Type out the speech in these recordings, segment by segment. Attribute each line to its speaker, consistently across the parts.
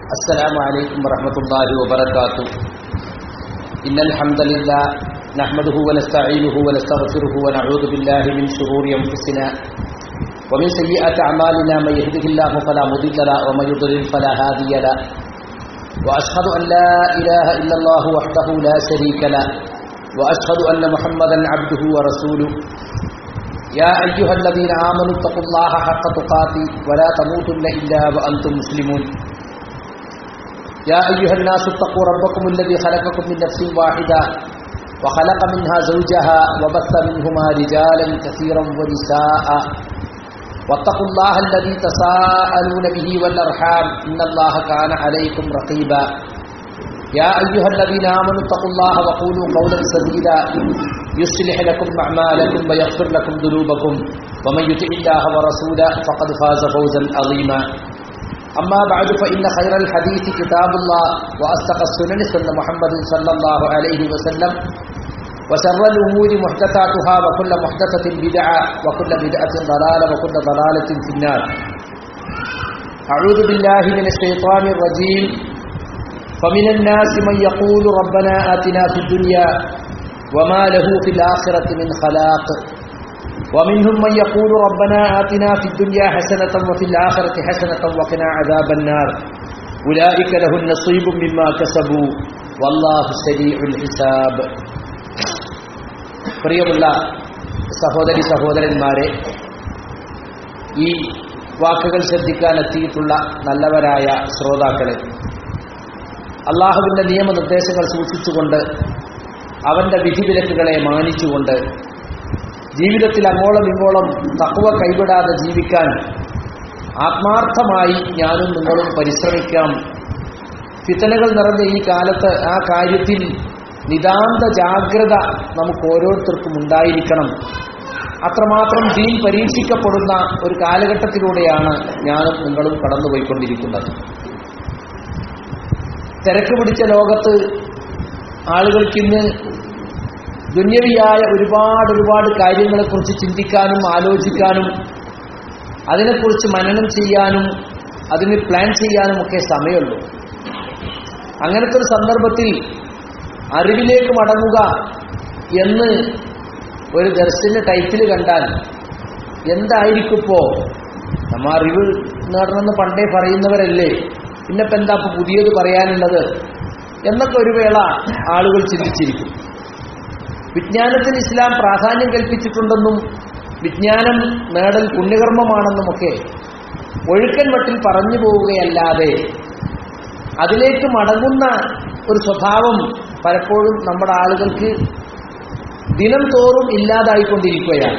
Speaker 1: السلام عليكم ورحمة الله وبركاته إن الحمد لله نحمده ونستعينه ونستغفره ونعوذ بالله من شرور أنفسنا ومن سيئات أعمالنا من يهده الله فلا مضل له ومن يضلل فلا هادي له وأشهد أن لا إله إلا الله وحده لا شريك له وأشهد أن محمدا عبده ورسوله يا أيها الذين آمنوا اتقوا الله حق تقاته ولا تموتن إلا وأنتم مسلمون يا أيها الناس اتقوا ربكم الذي خلقكم من نفس واحدة وخلق منها زوجها وبث منهما رجالا كثيرا ونساء واتقوا الله الذي تساءلون به والأرحام إن الله كان عليكم رقيبا يا أيها الذين آمنوا اتقوا الله وقولوا قولا سديدا يصلح لكم أعمالكم ويغفر لكم ذنوبكم ومن يطع الله ورسوله فقد فاز فوزا عظيما أما بعد فإن خير الحديث كتاب الله وأصدق السنن سنة محمد صلى الله عليه وسلم وشر الأمور محدثاتها وكل محدثة بدعة وكل بدعة ضلالة وكل ضلالة في النار أعوذ بالله من الشيطان الرجيم فمن الناس من يقول ربنا آتنا في الدنيا وما له في الآخرة من خلاق ومنهم من يقول ربنا آتنا في الدنيا حسنة وفي الآخرة حسنة وقنا عذاب النار أولئك لهم نصيب مما كسبوا والله سريع الحساب പ്രിയമുള്ള സഹോദരി സഹോദരന്മാരെ ഈ വാക്കുകൾ ശ്രദ്ധിക്കാൻ എത്തിയിട്ടുള്ള നല്ലവരായ ശ്രോതാക്കളെ അള്ളാഹുവിൻ്റെ നിയമനിർദ്ദേശങ്ങൾ സൂക്ഷിച്ചുകൊണ്ട് അവൻ്റെ വിധിവിലക്കുകളെ മാനിച്ചുകൊണ്ട് ജീവിതത്തിൽ അങ്ങോളം ഇങ്ങോളം തക്കുവ കൈവിടാതെ ജീവിക്കാൻ ആത്മാർത്ഥമായി ഞാനും നിങ്ങളും പരിശ്രമിക്കാം ഫിത്തനകൾ നിറഞ്ഞ ഈ കാലത്ത് ആ കാര്യത്തിൽ നിതാന്ത ജാഗ്രത നമുക്ക് ഓരോരുത്തർക്കും ഉണ്ടായിരിക്കണം അത്രമാത്രം ദീൻ പരീക്ഷിക്കപ്പെടുന്ന ഒരു കാലഘട്ടത്തിലൂടെയാണ് ഞാനും നിങ്ങളും കടന്നുപോയിക്കൊണ്ടിരിക്കുന്നത് തിരക്ക് പിടിച്ച ലോകത്ത് ആളുകൾക്കിന്ന് ദുന്യവിയായ ഒരുപാട് ഒരുപാട് കാര്യങ്ങളെക്കുറിച്ച് ചിന്തിക്കാനും ആലോചിക്കാനും അതിനെക്കുറിച്ച് മനനം ചെയ്യാനും അതിന് പ്ലാൻ ചെയ്യാനും ഒക്കെ സമയമുള്ളൂ അങ്ങനത്തെ ഒരു സന്ദർഭത്തിൽ അറിവിലേക്ക് മടങ്ങുക എന്ന് ഒരു ദർശന ടൈറ്റിൽ കണ്ടാൽ എന്തായിരിക്കും ഇപ്പോ നമ്മ അറിവ് നേടണമെന്ന് പണ്ടേ പറയുന്നവരല്ലേ പിന്നിപ്പോൾ എന്താ ഇപ്പൊ പുതിയത് പറയാനുള്ളത് എന്നൊക്കെ ഒരു വേള ആളുകൾ ചിന്തിച്ചിരിക്കും വിജ്ഞാനത്തിന് ഇസ്ലാം പ്രാധാന്യം കൽപ്പിച്ചിട്ടുണ്ടെന്നും വിജ്ഞാനം നേടൽ പുണ്യകർമ്മമാണെന്നുമൊക്കെ ഒഴുക്കൻ വട്ടിൽ പറഞ്ഞു പോവുകയല്ലാതെ അതിലേക്ക് മടങ്ങുന്ന ഒരു സ്വഭാവം പലപ്പോഴും നമ്മുടെ ആളുകൾക്ക് ദിനം തോറും ഇല്ലാതായിക്കൊണ്ടിരിക്കുകയാണ്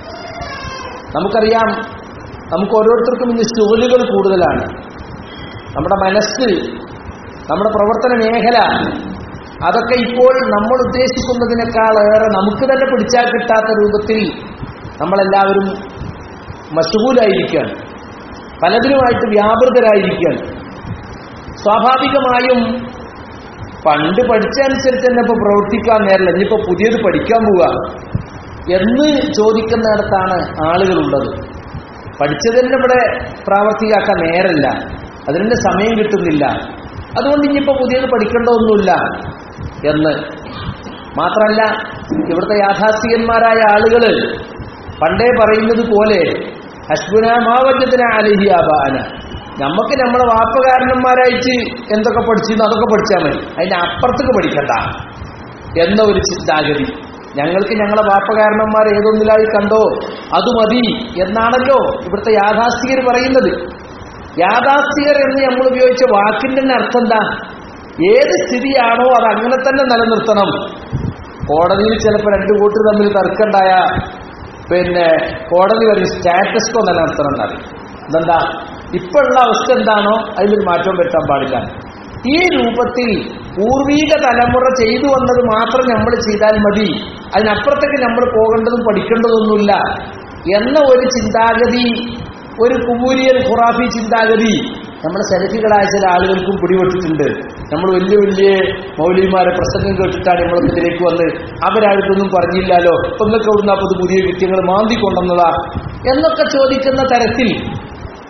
Speaker 1: നമുക്കറിയാം നമുക്ക് ഓരോരുത്തർക്കും ഇന്ന് ചുവലുകൾ കൂടുതലാണ് നമ്മുടെ മനസ്സ് നമ്മുടെ പ്രവർത്തന മേഖല അതൊക്കെ ഇപ്പോൾ നമ്മൾ ഉദ്ദേശിക്കുന്നതിനേക്കാളേറെ നമുക്ക് തന്നെ പിടിച്ചാൽ കിട്ടാത്ത രൂപത്തിൽ നമ്മളെല്ലാവരും മഷൂലായിരിക്കുകയാണ് പലതിനുമായിട്ട് വ്യാപൃതരായിരിക്കുകയാണ് സ്വാഭാവികമായും പണ്ട് പഠിച്ചനുസരിച്ച് തന്നെ ഇപ്പോൾ പ്രവർത്തിക്കാൻ നേരല്ല ഇനിയിപ്പോൾ പുതിയത് പഠിക്കാൻ പോവുക എന്ന് ചോദിക്കുന്നിടത്താണ് ആളുകളുള്ളത് പഠിച്ചതിൻ്റെ ഇവിടെ പ്രാവർത്തികമാക്കാൻ നേരല്ല അതിൻ്റെ സമയം കിട്ടുന്നില്ല അതുകൊണ്ട് ഇനിയിപ്പോൾ പുതിയത് പഠിക്കേണ്ടതൊന്നുമില്ല എന്ന് മാത്രമല്ല ഇവിടുത്തെ യാഥാസ്ഥികന്മാരായ ആളുകൾ പണ്ടേ പറയുന്നത് പോലെ ഹസ്ബുന മാവജ്ജത്തിന അലഹിയാബാന നമുക്ക് നമ്മളെ വാപ്പകാരന്മാരായിട്ട് എന്തൊക്കെ പഠിച്ചിരുന്നു അതൊക്കെ പഠിച്ചാൽ മതി അതിന്റെ അപ്പുറത്തേക്ക് പഠിക്കണ്ട എന്ന ഒരു ചിന്താഗതി ഞങ്ങൾക്ക് ഞങ്ങളെ വാപ്പകാരണന്മാർ ഏതൊന്നിലായി കണ്ടോ അത് മതി എന്നാണല്ലോ ഇവിടുത്തെ യാഥാസ്ഥികർ പറയുന്നത് യാഥാസ്ഥികർ എന്ന് നമ്മൾ ഉപയോഗിച്ച വാക്കിന്റെ തന്നെ അർത്ഥം എന്താ ഏത് സ്ഥിതിയാണോ അത് അങ്ങനെ തന്നെ നിലനിർത്തണം കോടതിയിൽ ചിലപ്പോൾ രണ്ടു കൂട്ടർ തമ്മിൽ തർക്കമുണ്ടായ പിന്നെ കോടതി വരെ സ്റ്റാറ്റസ് കോ നിലനിർത്തണം എന്നറിയും ഇതെന്താ ഇപ്പോഴുള്ള അവസ്ഥ എന്താണോ അതിലൊരു മാറ്റം വരുത്താൻ പാടില്ല ഈ രൂപത്തിൽ പൂർവീക തലമുറ ചെയ്തു വന്നത് മാത്രം നമ്മൾ ചെയ്താൽ മതി അതിനപ്പുറത്തേക്ക് നമ്മൾ പോകേണ്ടതും പഠിക്കേണ്ടതൊന്നുമില്ല എന്ന ഒരു ചിന്താഗതി ഒരു കുബൂരിയൻ ഖുറാഫി ചിന്താഗതി നമ്മുടെ സെലഫികളായ ചില ആളുകൾക്കും പിടിപെട്ടിട്ടുണ്ട് നമ്മൾ വലിയ വലിയ മൗലിമാരെ പ്രസംഗം കേട്ടിട്ടാണ് നമ്മൾക്കെതിരേക്ക് വന്ന് അവരായിട്ടൊന്നും പറഞ്ഞില്ലല്ലോ ഇപ്പൊ നിങ്ങൾക്ക് എവിടുന്ന അത് പുതിയ കൃത്യങ്ങൾ മാന്തി കൊണ്ടുവന്നതാ എന്നൊക്കെ ചോദിക്കുന്ന തരത്തിൽ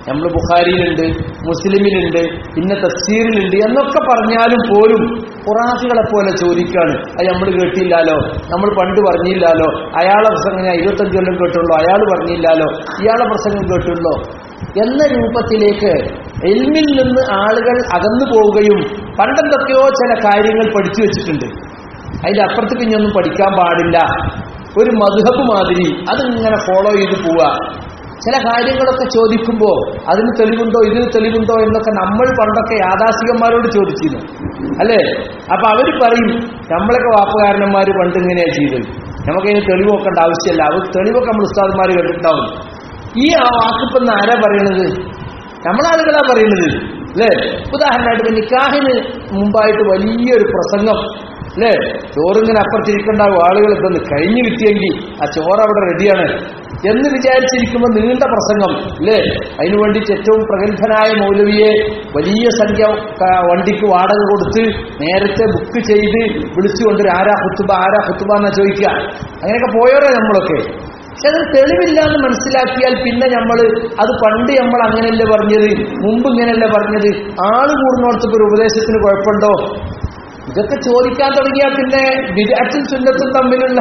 Speaker 1: നമ്മൾ ബുഖാരിയിലുണ്ട് മുസ്ലിമിലുണ്ട് ഇന്ന തഫ്സീറിലുണ്ട് എന്നൊക്കെ പറഞ്ഞാലും പോലും ഖുറാഫികളെ പോലെ ചോദിക്കാണ് അത് നമ്മൾ കേട്ടില്ലാലോ നമ്മൾ പണ്ട് പറഞ്ഞില്ലാലോ അയാളെ പ്രസംഗം ഞാൻ ഇരുപത്തഞ്ച് കൊല്ലം കേട്ടുള്ളൂ അയാൾ പറഞ്ഞില്ലാലോ ഇയാളെ പ്രസംഗം കേട്ടുള്ളൂ എന്ന രൂപത്തിലേക്ക് എൽമിൽ നിന്ന് ആളുകൾ അകന്നു പോവുകയും പണ്ടെന്തൊക്കെയോ ചില കാര്യങ്ങൾ പഠിച്ചു വെച്ചിട്ടുണ്ട് അതിന്റെ അപ്പുറത്ത് പിന്നൊന്നും പഠിക്കാൻ പാടില്ല ഒരു മധുഹബ് മാതിരി അതിങ്ങനെ ഫോളോ ചെയ്ത് പോവുക ചില കാര്യങ്ങളൊക്കെ ചോദിക്കുമ്പോൾ അതിന് തെളിവുണ്ടോ ഇതിന് തെളിവുണ്ടോ എന്നൊക്കെ നമ്മൾ പണ്ടൊക്കെ യാഥാസ്ഥികന്മാരോട് ചോദിച്ചിരുന്നു അല്ലേ അപ്പൊ അവർ പറയും നമ്മളൊക്കെ വാപ്പുകാരന്മാർ പണ്ട് ഇങ്ങനെയാ ചെയ്തത് നമുക്കതിന് തെളിവ് നോക്കേണ്ട ആവശ്യമില്ല അവർ തെളിവൊക്കെ നമ്മൾ ഉസ്താദന്മാർ കണ്ടിട്ടുണ്ടാവും ഈ ആ വാക്കിപ്പം ആരാ പറയണത് നമ്മളാളുകളാ പറയുന്നത് അല്ലേ ഉദാഹരണമായിട്ട് ഇപ്പൊ നിക്കാഹിന് മുമ്പായിട്ട് വലിയൊരു പ്രസംഗം അല്ലേ ചോറിങ്ങനെ അപ്പുറത്തിരിക്കണ്ടാവും ആളുകൾ ഇതൊന്ന് കഴിഞ്ഞു കിട്ടിയെങ്കിൽ ആ ചോറ് അവിടെ റെഡിയാണ് എന്ന് വിചാരിച്ചിരിക്കുമ്പോൾ നീണ്ട പ്രസംഗം അല്ലേ അതിനു വേണ്ടിയിട്ട് ഏറ്റവും പ്രഗത്ഭനായ മൗലവിയെ വലിയ സംഖ്യ ക- വണ്ടിക്ക് വാടക കൊടുത്ത് നേരത്തെ ബുക്ക് ചെയ്ത് വിളിച്ചുകൊണ്ട് ആരാ ഹുത്തുബ ആരാ ഹുത്തുബ എന്നാ ചോദിക്കുക അങ്ങനെയൊക്കെ പോയോരേ നമ്മളൊക്കെ പക്ഷെ അതിന് തെളിവില്ല എന്ന് മനസ്സിലാക്കിയാൽ പിന്നെ നമ്മൾ അത് പണ്ട് നമ്മൾ അങ്ങനെയല്ലേ പറഞ്ഞത് മുമ്പ് ഇങ്ങനെയല്ലേ പറഞ്ഞത് ആള് കൂടുന്നോടത്തൊക്കെ ഒരു ഉപദേശത്തിന് കുഴപ്പമുണ്ടോ ഇതൊക്കെ ചോദിക്കാൻ തുടങ്ങിയാൽ പിന്നെ വിരാറ്റും സുന്നത്തും തമ്മിലുള്ള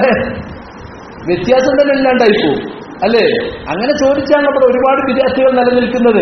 Speaker 1: വ്യത്യാസം തന്നെ ഇല്ലാണ്ടായി പോകും അല്ലേ അങ്ങനെ ചോദിച്ചാണ് നമ്മുടെ ഒരുപാട് വിദ്യാർത്ഥികൾ നിലനിൽക്കുന്നത്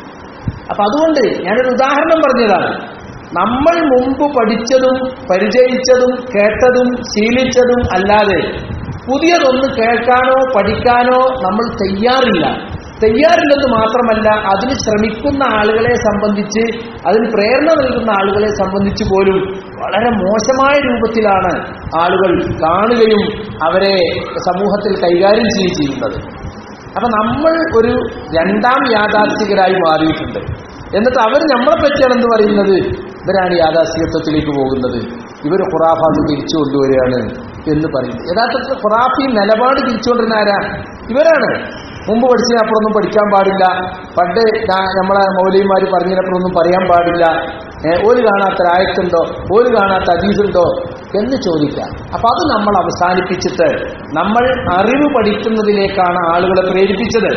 Speaker 1: അപ്പൊ അതുകൊണ്ട് ഞാനൊരു ഉദാഹരണം പറഞ്ഞതാണ് നമ്മൾ മുമ്പ് പഠിച്ചതും പരിചയിച്ചതും കേട്ടതും ശീലിച്ചതും അല്ലാതെ പുതിയതൊന്ന് കേൾക്കാനോ പഠിക്കാനോ നമ്മൾ തയ്യാറില്ല തയ്യാറില്ലെന്ന് മാത്രമല്ല അതിന് ശ്രമിക്കുന്ന ആളുകളെ സംബന്ധിച്ച് അതിന് പ്രേരണ നൽകുന്ന ആളുകളെ സംബന്ധിച്ച് പോലും വളരെ മോശമായ രൂപത്തിലാണ് ആളുകൾ കാണുകയും അവരെ സമൂഹത്തിൽ കൈകാര്യം ചെയ്യുകയും ചെയ്യുന്നത് അപ്പൊ നമ്മൾ ഒരു രണ്ടാം യാഥാർത്ഥികരായി മാറിയിട്ടുണ്ട് എന്നിട്ട് അവർ നമ്മളെ പറ്റിയാണ് എന്ത് പറയുന്നത് ഇവരാണ് യാഥാസ്ഥികത്വത്തിലേക്ക് പോകുന്നത് ഇവർ ഖുറാഫാത്ത് തിരിച്ചു കൊണ്ടുവരികയാണ് എന്ന് പറയുന്നത് യഥാർത്ഥത്തിൽ ഖുറാഫി നിലപാട് തിരിച്ചുകൊണ്ടിരുന്ന ആരാ ഇവരാണ് മുമ്പ് പഠിച്ചതിനപ്പുറമൊന്നും പഠിക്കാൻ പാടില്ല പണ്ട് ഞാ- നമ്മളെ മൗലിമാർ പറഞ്ഞതിനപ്പുറമൊന്നും പറയാൻ പാടില്ല ഏ, ഒരു കാണാത്ത ആയത്തുണ്ടോ ഒരു കാണാത്ത അതീതുണ്ടോ എന്ന് ചോദിക്കാം അപ്പൊ അത് നമ്മൾ അവസാനിപ്പിച്ചിട്ട് നമ്മൾ അറിവ് പഠിക്കുന്നതിലേക്കാണ് ആളുകളെ പ്രേരിപ്പിച്ചത്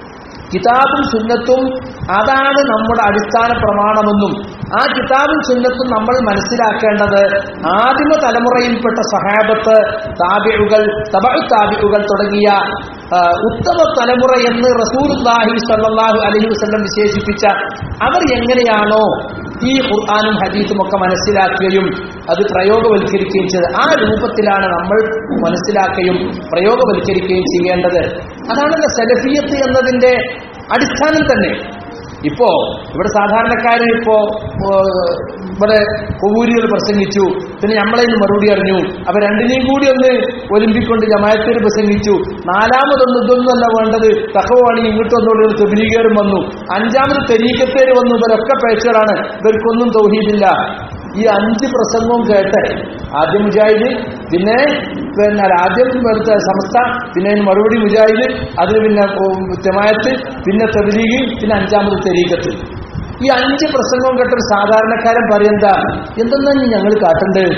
Speaker 1: കിതാബും സുന്നത്തും അതാണ് നമ്മുടെ അടിസ്ഥാന പ്രമാണമെന്നും ആ കിതാബും സുന്നത്തും നമ്മൾ മനസ്സിലാക്കേണ്ടത് ആദിമ തലമുറയിൽപ്പെട്ട സഹാബത്ത് താബിഴുകൾ തബഴ് താബിഴുകൾ തുടങ്ങിയ ആ, ഉത്തമ തലമുറ എന്ന് റസൂലുല്ലാഹി സല്ലല്ലാഹു അലൈഹി വസല്ലം വിശേഷിപ്പിച്ച അവർ എങ്ങനെയാണോ ഈ ഖുർആാനും ഹദീസും ഒക്കെ മനസ്സിലാക്കുകയും അത് പ്രയോഗവൽക്കരിക്കുകയും ചെയ്തത് ആ രൂപത്തിലാണ് നമ്മൾ മനസ്സിലാക്കുകയും പ്രയോഗവൽക്കരിക്കുകയും ചെയ്യേണ്ടത് അതാണല്ലോ സെലഫിയത്ത് എന്നതിന്റെ അടിസ്ഥാനം തന്നെ ഇപ്പോ ഇവിടെ സാധാരണക്കാര് ഇപ്പോ ഏഹ്, ഇവിടെ കൊവൂരികൾ പ്രസംഗിച്ചു പിന്നെ നമ്മളതിന് മറുപടി അറിഞ്ഞു അപ്പൊ രണ്ടിനെയും കൂടി ഒന്ന് ഒലിമ്പിക്കൊണ്ട് ജമായത്തിൽ പ്രസംഗിച്ചു നാലാമതൊന്നും ഇതൊന്നുമല്ല വേണ്ടത് തക്കവാണി ഇങ്ങോട്ട് വന്നുകൊണ്ട് തെബിലീകരും വന്നു അഞ്ചാമത് തെരീക്കത്തേര് വന്നു ഇവരൊക്കെ പേച്ചുകളാണ് ഇവർക്കൊന്നും തൗഹീദില്ല ഈ അഞ്ച് പ്രസംഗവും കേട്ട് ആദ്യം മുജാഹിദ് പിന്നെ പിന്നെ ആദ്യം ഇവിടുത്തെ സംസ്ഥ പിന്നെ അതിന് മറുപടി മുജാഹിദ് അതിന് പിന്നെ ഉം, ജമായത്ത് പിന്നെ തെബിലീഗ് പിന്നെ അഞ്ചാമത് തെരീക്കത്ത് ഈ അഞ്ച് പ്രസംഗവും കേട്ടൊരു സാധാരണക്കാരൻ പറയെന്താ എന്തെന്നാ ഞങ്ങൾ കാട്ടണ്ട്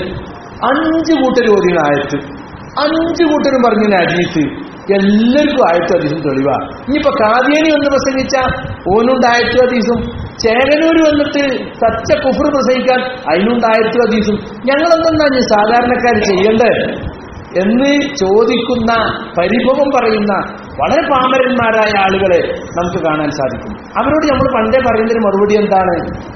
Speaker 1: അഞ്ച് കൂട്ടർ ഓതിയ ആയത്ത് അഞ്ച് കൂട്ടരും പറഞ്ഞ അജീത്ത് എല്ലാവർക്കും ആയത്തും അതീസും തെളിവാ ഇനിയിപ്പോ കാതിയേനി വന്ന് പ്രസംഗിച്ച ഓനുണ്ട് ആയത്തും അതീസും ചേകനൂര് വന്നിട്ട് സച്ച കുഫർ പ്രസംഗിക്കാൻ അതിനുണ്ട് ആയത്തും അതീസും ഞങ്ങളെന്തെന്നാ ഞാൻ സാധാരണക്കാർ ചെയ്യണ്ടേ എന്ന് ചോദിക്കുന്ന പരിഭവം പറയുന്ന വളരെ പാമരന്മാരായ ആളുകളെ നമുക്ക് കാണാൻ സാധിക്കും അവരോട് നമ്മൾ പണ്ടേ പറയുന്നൊരു മറുപടി എന്താണ്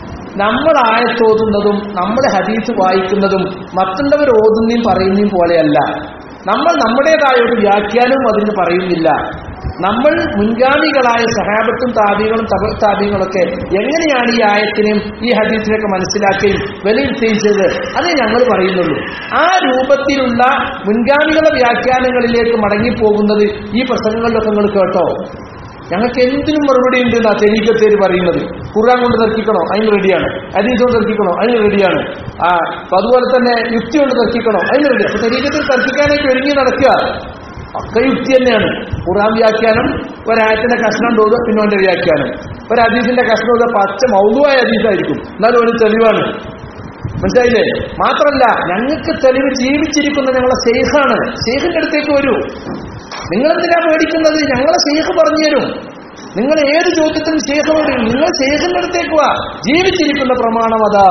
Speaker 1: നമ്മൾ ആയത്തോതുന്നതും നമ്മൾ ഹദീസ് വായിക്കുന്നതും മറ്റുള്ളവർ ഓതുന്നതും പറയുന്നതും പോലെയല്ല നമ്മൾ നമ്മുടേതായ ഒരു വ്യാഖ്യാനവും അതിന് പറയുന്നില്ല നമ്മൾ മുൻഗാമികളായ സഹാബത്തും താപികളും തപ താപികളൊക്കെ എങ്ങനെയാണ് ഈ ആയത്തിനെയും ഈ ഹദീസിനെയൊക്കെ മനസ്സിലാക്കുകയും വിലയിരുത്തുകയും ചെയ്തത് അതേ ഞങ്ങൾ പറയുന്നുള്ളൂ ആ രൂപത്തിലുള്ള മുൻഗാമികളുടെ വ്യാഖ്യാനങ്ങളിലേക്ക് മടങ്ങിപ്പോകുന്നത് ഈ പ്രസംഗങ്ങളിലൊക്കെ നിങ്ങൾ കേട്ടോ ഞങ്ങൾക്ക് എന്തിനും മറുപടി ഉണ്ട് എന്നാ തെരീക്കത്തേര് പറയുന്നത് ഖുർആൻ കൊണ്ട് തർക്കിക്കണോ അതിന് റെഡിയാണ് ഹദീസ് കൊണ്ട് തർക്കിക്കണോ അതിന് റെഡിയാണ് ആ അപ്പൊ അതുപോലെ തന്നെ യുക്തി കൊണ്ട് തർക്കിക്കണോ അതിന് റെഡി അപ്പൊ തെരീക്കത്തിൽ തർക്കിക്കാനായിട്ട് ഒരുങ്ങി നടക്കുക ഒക്കെ യുക്തി തന്നെയാണ് ഖുർആൻ വ്യാഖ്യാനം ഒരായത്തിന്റെ കഷ്ണം തോതുക പിന്നെ അവന്റെ വ്യാഖ്യാനം ഒരു ഹദീസിന്റെ കഷ്ണം തോതുക പച്ച മൗതുവായ ഹദീസായിരിക്കും എന്നാലും ഒരു തെളിവാണ് മനസ്സിലായില്ലേ മാത്രല്ല ഞങ്ങൾക്ക് തെളിവ് ജീവിച്ചിരിക്കുന്ന ഞങ്ങളെ ശേഖാണ് ശേഖിന്റെ അടുത്തേക്ക് വരൂ നിങ്ങളെന്തിനാ പേടിക്കുന്നത് ഞങ്ങളെ ശേഖ് പറഞ്ഞു തരും നിങ്ങൾ ഏത് ചോദ്യത്തിനും ശേഖരോട് നിങ്ങൾ ശേഖന്റെ അടുത്തേക്ക് വാ ജീവിച്ചിരിക്കുന്ന പ്രമാണം അതാ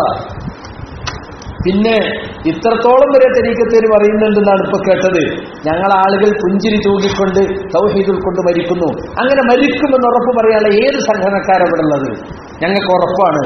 Speaker 1: പിന്നെ ഇത്രത്തോളം വരെ തെരീക്കത്തേര് പറയുന്നുണ്ടെന്നാണ് ഇപ്പൊ കേട്ടത് ഞങ്ങൾ ആളുകൾ പുഞ്ചിരി തൂകിക്കൊണ്ട് തൗഹീദ് ഉൾക്കൊണ്ട് മരിക്കുന്നു അങ്ങനെ മരിക്കുമെന്ന് ഉറപ്പ് പറയാനുള്ള ഏത് സംഘടനക്കാരവിടെ ഉള്ളത് ഞങ്ങൾക്ക് ഉറപ്പാണ്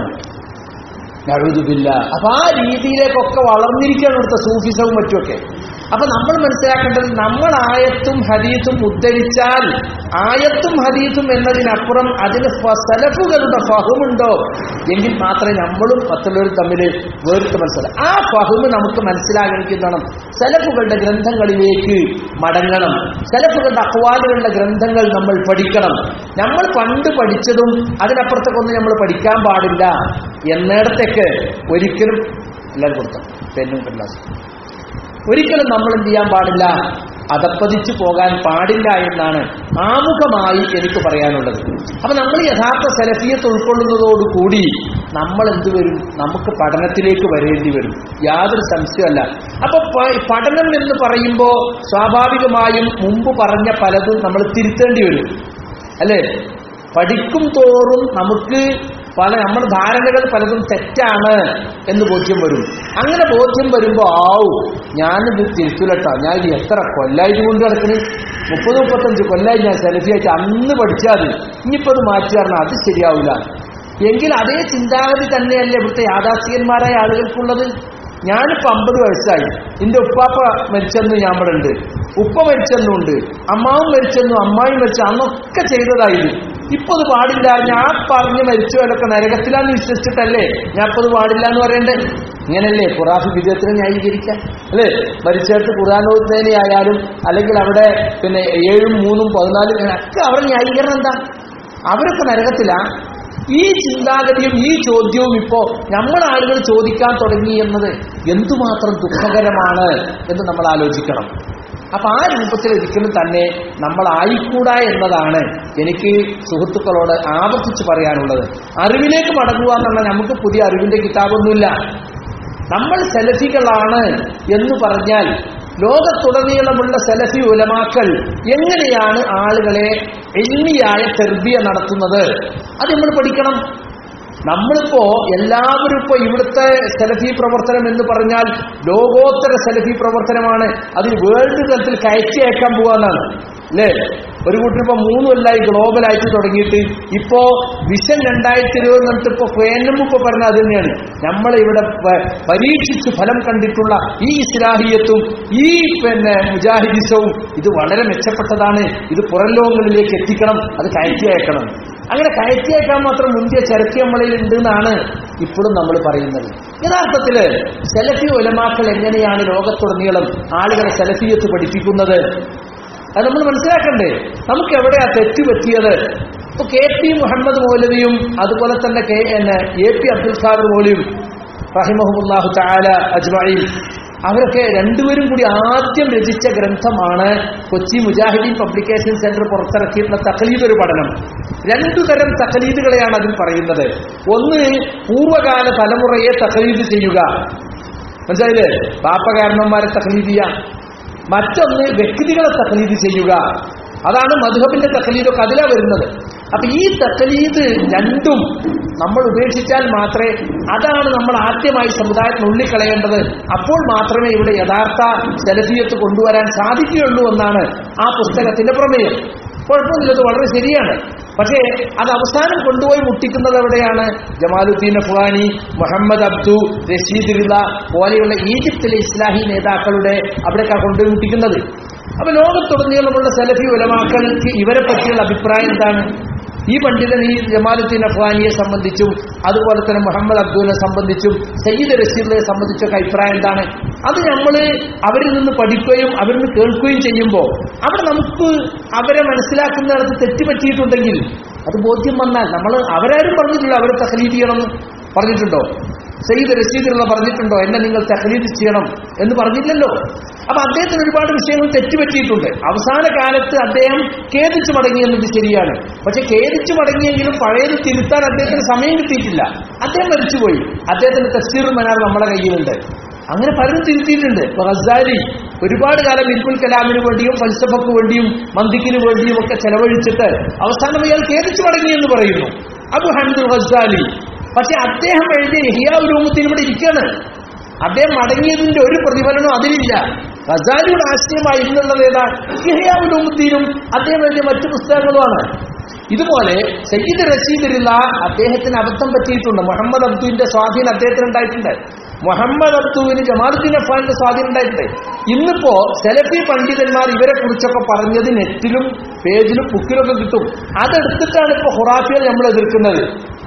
Speaker 1: നഴുതുമില്ല അപ്പൊ ആ രീതിയിലേക്കൊക്കെ വളർന്നിരിക്കുകയാണ് ഇവിടുത്തെ സൂഫിസവും മറ്റുമൊക്കെ അപ്പൊ നമ്മൾ മനസ്സിലാക്കേണ്ടത് നമ്മൾ ആയത്തും ഹദീത്തും ഉദ്ധരിച്ചാൽ ആയത്തും ഹദീത്തും എന്നതിനപ്പുറം അതിന് ഫ- സലഫുകളുടെ ഫഹമുണ്ടോ എങ്കിൽ മാത്രമേ നമ്മളും മറ്റുള്ളവരും തമ്മിൽ വേറിട്ട് മനസ്സിലാക്കാം ആ ഫഹമ് നമുക്ക് മനസ്സിലാകണമെങ്കിൽ വേണം സലഫുകളുടെ ഗ്രന്ഥങ്ങളിലേക്ക് മടങ്ങണം സലഫുകളുടെ അക്വാലുകളുടെ ഗ്രന്ഥങ്ങൾ നമ്മൾ പഠിക്കണം നമ്മൾ പണ്ട് പഠിച്ചതും അതിനപ്പുറത്തേക്കൊന്നും നമ്മൾ പഠിക്കാൻ പാടില്ല എന്നിടത്തേക്ക് ഒരിക്കലും എല്ലാവരും കൊടുത്തു പെന്നും കടലാസും ഒരിക്കലും നമ്മൾ എന്ത് ചെയ്യാൻ പാടില്ല അതപ്പതിച്ചു പോകാൻ പാടില്ല എന്നാണ് ആമുഖമായി എനിക്ക് പറയാനുള്ളത് അപ്പൊ നമ്മൾ യഥാർത്ഥ സെലഫിയത്ത് ഉൾക്കൊള്ളുന്നതോടുകൂടി നമ്മൾ എന്ത് വരും നമുക്ക് പഠനത്തിലേക്ക് വരേണ്ടി വരും യാതൊരു സംശയമല്ല അപ്പൊ പ- പഠനം എന്ന് പറയുമ്പോൾ സ്വാഭാവികമായും മുമ്പ് പറഞ്ഞ പലതും നമ്മൾ തിരുത്തേണ്ടി വരും അല്ലേ പഠിക്കും തോറും നമുക്ക് പല നമ്മുടെ ധാരണകൾ പലതും തെറ്റാണ് എന്ന് ബോധ്യം വരും അങ്ങനെ ബോധ്യം വരുമ്പോ ആവു ഞാനിത് തിരുത്തൂലട്ടോ ഞാൻ ഇത് എത്ര കൊല്ലായി ഇത് കൊണ്ട് കിടക്കണ് മുപ്പത് മുപ്പത്തഞ്ച് കൊല്ലായി ഞാൻ സെലഫിയായിട്ട് അന്ന് പഠിച്ചാൽ മതി ഇനിയിപ്പോ അത് മാറ്റി പറഞ്ഞാൽ അത് ശരിയാവില്ല എങ്കിൽ അതേ ചിന്താഗതി തന്നെയല്ലേ ഇവിടുത്തെ യാഥാസ്ഥികന്മാരായ ആളുകൾക്കുള്ളത് ഞാനിപ്പോ അമ്പത് വയസ്സായി എന്റെ ഉപ്പാപ്പ മരിച്ചെന്ന് ഞാൻ ഇവിടെ ഉണ്ട് ഉപ്പ മരിച്ചെന്നുണ്ട് അമ്മാവും മരിച്ചെന്നും അമ്മായും മരിച്ചു അന്നൊക്കെ ചെയ്തതായത് ഇപ്പൊ അത് പാടില്ല ഞാൻ പറഞ്ഞ് മരിച്ചവരൊക്കെ നരകത്തിലാന്ന് വിശ്വസിച്ചിട്ടല്ലേ ഞാൻ ഇപ്പൊ അത് പാടില്ല എന്ന് പറയണ്ടേ ഇങ്ങനല്ലേ ഖുറാഫ് വിധത്തിനെ ന്യായീകരിക്കാൻ അല്ലേ മരിച്ചെടുത്ത് ഖുറാനോദ്ദേശി ആയാലും അല്ലെങ്കിൽ അവിടെ പിന്നെ ഏഴും മൂന്നും പതിനാലും ഒക്കെ അവരുടെ ന്യായീകരണം എന്താ അവരൊക്കെ നരകത്തിലാ ഈ ചിന്താഗതിയും ഈ ചോദ്യവും ഇപ്പോ നമ്മൾ ആളുകൾ ചോദിക്കാൻ തുടങ്ങി എന്നത് എന്തുമാത്രം ദുഃഖകരമാണ് എന്ന് നമ്മൾ ആലോചിക്കണം അപ്പൊ ആ രൂപത്തിൽ ഒരിക്കലും തന്നെ നമ്മൾ ആയിക്കൂടാ എന്നതാണ് എനിക്ക് സുഹൃത്തുക്കളോട് ആവർത്തിച്ച് പറയാനുള്ളത് അറിവിലേക്ക് മടങ്ങുക എന്നുള്ള നമുക്ക് പുതിയ അറിവിന്റെ കിതാബൊന്നുമില്ല നമ്മൾ സെലഫികളാണ് എന്ന് പറഞ്ഞാൽ ലോകത്തുടനീളമുള്ള സെലഫി ഉലമാക്കൾ എങ്ങനെയാണ് ആളുകളെ എൽമിയായ തെർബിയ നടത്തുന്നത് അത് നമ്മൾ പഠിക്കണം നമ്മളിപ്പോ എല്ലാവരും ഇപ്പോ ഇവിടുത്തെ സെലഫി പ്രവർത്തനം എന്ന് പറഞ്ഞാൽ ലോകോത്തര സെലഫി പ്രവർത്തനമാണ് അത് വേൾഡ് തലത്തിൽ കയറ്റി അയക്കാൻ പോകാന്നാണ് അല്ലേ ഒരു കൂട്ടർ ഇപ്പൊ മൂന്ന് കൊല്ലായി ഗ്ലോബലായിട്ട് തുടങ്ങിയിട്ട് ഇപ്പോ വിഷൻ രണ്ടായിരത്തി ഇരുപത് എന്നിട്ട് ഇപ്പൊ ഫേനും ഇപ്പൊ പറഞ്ഞ അത് തന്നെയാണ് നമ്മളിവിടെ പ- പരീക്ഷിച്ച് ഫലം കണ്ടിട്ടുള്ള ഈ ഇസ്ലാഹിയത്തും ഈ പിന്നെ മുജാഹിദിസവും ഇത് വളരെ മെച്ചപ്പെട്ടതാണ് ഇത് പുറം ലോകങ്ങളിലേക്ക് എത്തിക്കണം അത് കയറ്റി അയക്കണം അങ്ങനെ കയറ്റി അയക്കാൻ മാത്രം മുന്തിയ ചരക്ക് നമ്മളിൽ ഉണ്ട് എന്നാണ് ഇപ്പോഴും നമ്മൾ പറയുന്നത് യഥാർത്ഥത്തില് സെലഫി ഒലമാക്കൾ എങ്ങനെയാണ് ലോകത്തുടനീളം ആളുകളെ സെലഫിയത്ത് പഠിപ്പിക്കുന്നത് അത് നമ്മൾ മനസ്സിലാക്കണ്ടേ നമുക്ക് എവിടെയാ തെറ്റ് പറ്റിയത് ഇപ്പൊ കെ പി മുഹമ്മദ് മൗലവിയും അതുപോലെ തന്നെ കെ എന്നെ എ പി അബ്ദുൽ ഖാദർ മൗലിയും റഹിമഹുല്ലാഹു താല അജ്മഈൻ അവരൊക്കെ രണ്ടുപേരും കൂടി ആദ്യം രചിച്ച ഗ്രന്ഥമാണ് കൊച്ചി മുജാഹിദീൻ പബ്ലിക്കേഷൻ സെന്റർ പുറത്തിറക്കിയിട്ടുള്ള തഖലീദ് ഒരു പഠനം രണ്ടു തരം തഖലീദുകളെയാണ് അതിൽ പറയുന്നത് ഒന്ന് പൂർവ്വകാല തലമുറയെ തഖലീദ് ചെയ്യുക മനസ്സിലായില്ലേ പാപ്പകാരണന്മാരെ തഖലീദ് ചെയ്യുക മറ്റൊന്ന് വ്യക്തികളെ തഖലീദ് ചെയ്യുക അതാണ് മധുഹബിന്റെ തഖലീദൊക്കെ അതിലാ വരുന്നത് അപ്പൊ ഈ തഖലീദ് രണ്ടും നമ്മൾ ഉപേക്ഷിച്ചാൽ മാത്രമേ അതാണ് നമ്മൾ ആദ്യമായി സമുദായത്തിന് ഉള്ളിക്കളയേണ്ടത് അപ്പോൾ മാത്രമേ ഇവിടെ യഥാർത്ഥ സെലഫിയത്ത് കൊണ്ടുവരാൻ സാധിക്കുകയുള്ളൂ എന്നാണ് ആ പുസ്തകത്തിന്റെ പ്രമേയം കുഴപ്പമൊന്നുമില്ല ഇത് വളരെ ശരിയാണ് പക്ഷേ അത് അവസാനം കൊണ്ടുപോയി മുട്ടിക്കുന്നത് എവിടെയാണ് ജമാലുദ്ദീൻ അഫ്ഗാനി മുഹമ്മദ് അബ്ദു റഷീദ് റിള പോലെയുള്ള ഈജിപ്തിലെ ഇസ്ലാഹി നേതാക്കളുടെ അവിടേക്കാണ് കൊണ്ടുപോയി മുട്ടിക്കുന്നത് അപ്പൊ ലോകത്തുടനീളമുള്ള സലഫി ഉലമാക്കൾക്ക് ഇവരെ പറ്റിയുള്ള അഭിപ്രായം എന്താണ് ഈ പണ്ഡിതൻ ഈ ജമാലുദ്ദീൻ അഫ്ഗാനിയെ സംബന്ധിച്ചും അതുപോലെ തന്നെ മുഹമ്മദ് അബ്ദുലിനെ സംബന്ധിച്ചും സയ്യിദ് റഷീദിനെ സംബന്ധിച്ചൊക്കെ അഭിപ്രായം എന്താണ് അത് നമ്മൾ അവരിൽ നിന്ന് പഠിക്കുകയും അവരിൽ നിന്ന് കേൾക്കുകയും ചെയ്യുമ്പോൾ അവിടെ നമുക്ക് അവരെ മനസ്സിലാക്കുന്നിടത്ത് തെറ്റുപറ്റിയിട്ടുണ്ടെങ്കിൽ അത് ബോധ്യം വന്നാൽ നമ്മൾ അവരാരും പറഞ്ഞിട്ടില്ല അവരെ തഹലീദ് ചെയ്യണമെന്ന് പറഞ്ഞിട്ടുണ്ടോ സയ്യിദ് റഷീദുള്ള പറഞ്ഞിട്ടുണ്ടോ എന്നെ നിങ്ങൾ തഹലീദ് ചെയ്യണം എന്ന് പറഞ്ഞില്ലല്ലോ അപ്പൊ അദ്ദേഹത്തിന് ഒരുപാട് വിഷയങ്ങൾ തെറ്റുപറ്റിയിട്ടുണ്ട് അവസാന കാലത്ത് അദ്ദേഹം ഖേദിച്ചു മടങ്ങി എന്നത് ശരിയാണ് പക്ഷെ ഖേദിച്ചു മടങ്ങിയെങ്കിലും പഴയത് തിരുത്താൻ അദ്ദേഹത്തിന് സമയം കിട്ടിയിട്ടില്ല അദ്ദേഹം മരിച്ചുപോയി അദ്ദേഹത്തിന്റെ തഫ്സീർ മനാർ നമ്മുടെ കയ്യിലുണ്ട് അങ്ങനെ പലരും തിരുത്തിയിട്ടുണ്ട് ഇപ്പൊ ഗസാലി ഒരുപാട് കാലം ഇൽമുൽ കലാമിന് വേണ്ടിയും ഫൽസഫക്ക് വേണ്ടിയും മന്ദിക്കിന് വേണ്ടിയും ഒക്കെ ചെലവഴിച്ചിട്ട് അവസാനം അയാൾ ഖേദിച്ചു മടങ്ങി എന്ന് പറയുന്നു അബു ഹംദുൽ ഗസാലി പക്ഷെ അദ്ദേഹം എഴുതിയ യഹിയാവുലൂമത്തിന് ഇവിടെ ഇരിക്കാണ് അദ്ദേഹം മടങ്ങിയതിന്റെ ഒരു പ്രതിഫലനവും അതിലില്ല ഗസാലിയുടെ ആശയമായി ഇന്നുള്ളത് ഏതാ യഹിയാവുലൂമുദ്ദീനും അദ്ദേഹം എഴുതിയ മറ്റു പുസ്തകങ്ങളുമാണ് ഇതുപോലെ സയ്യിദ് റഷീദിലുള്ള അദ്ദേഹത്തിന് അബദ്ധം പറ്റിയിട്ടുണ്ട് മുഹമ്മദ് അബ്ദുവിന്റെ സ്വാധീനം അദ്ദേഹത്തിന് ഉണ്ടായിട്ടുണ്ട് മുഹമ്മദ് അബ്ദുവിന് ജമാലുദ്ദീൻ അഫ്ഫാന്റെ സ്വാധീനം ഉണ്ടായിട്ടുണ്ട് ഇന്നിപ്പോ സെലഫി പണ്ഡിതന്മാർ ഇവരെ കുറിച്ചൊക്കെ പറഞ്ഞത് നെറ്റിലും പേജിലും ബുക്കിലൊക്കെ കിട്ടും അതെടുത്തിട്ടാണ് ഇപ്പൊ ഹുറാഫികൾ നമ്മൾ എതിർക്കുന്നത്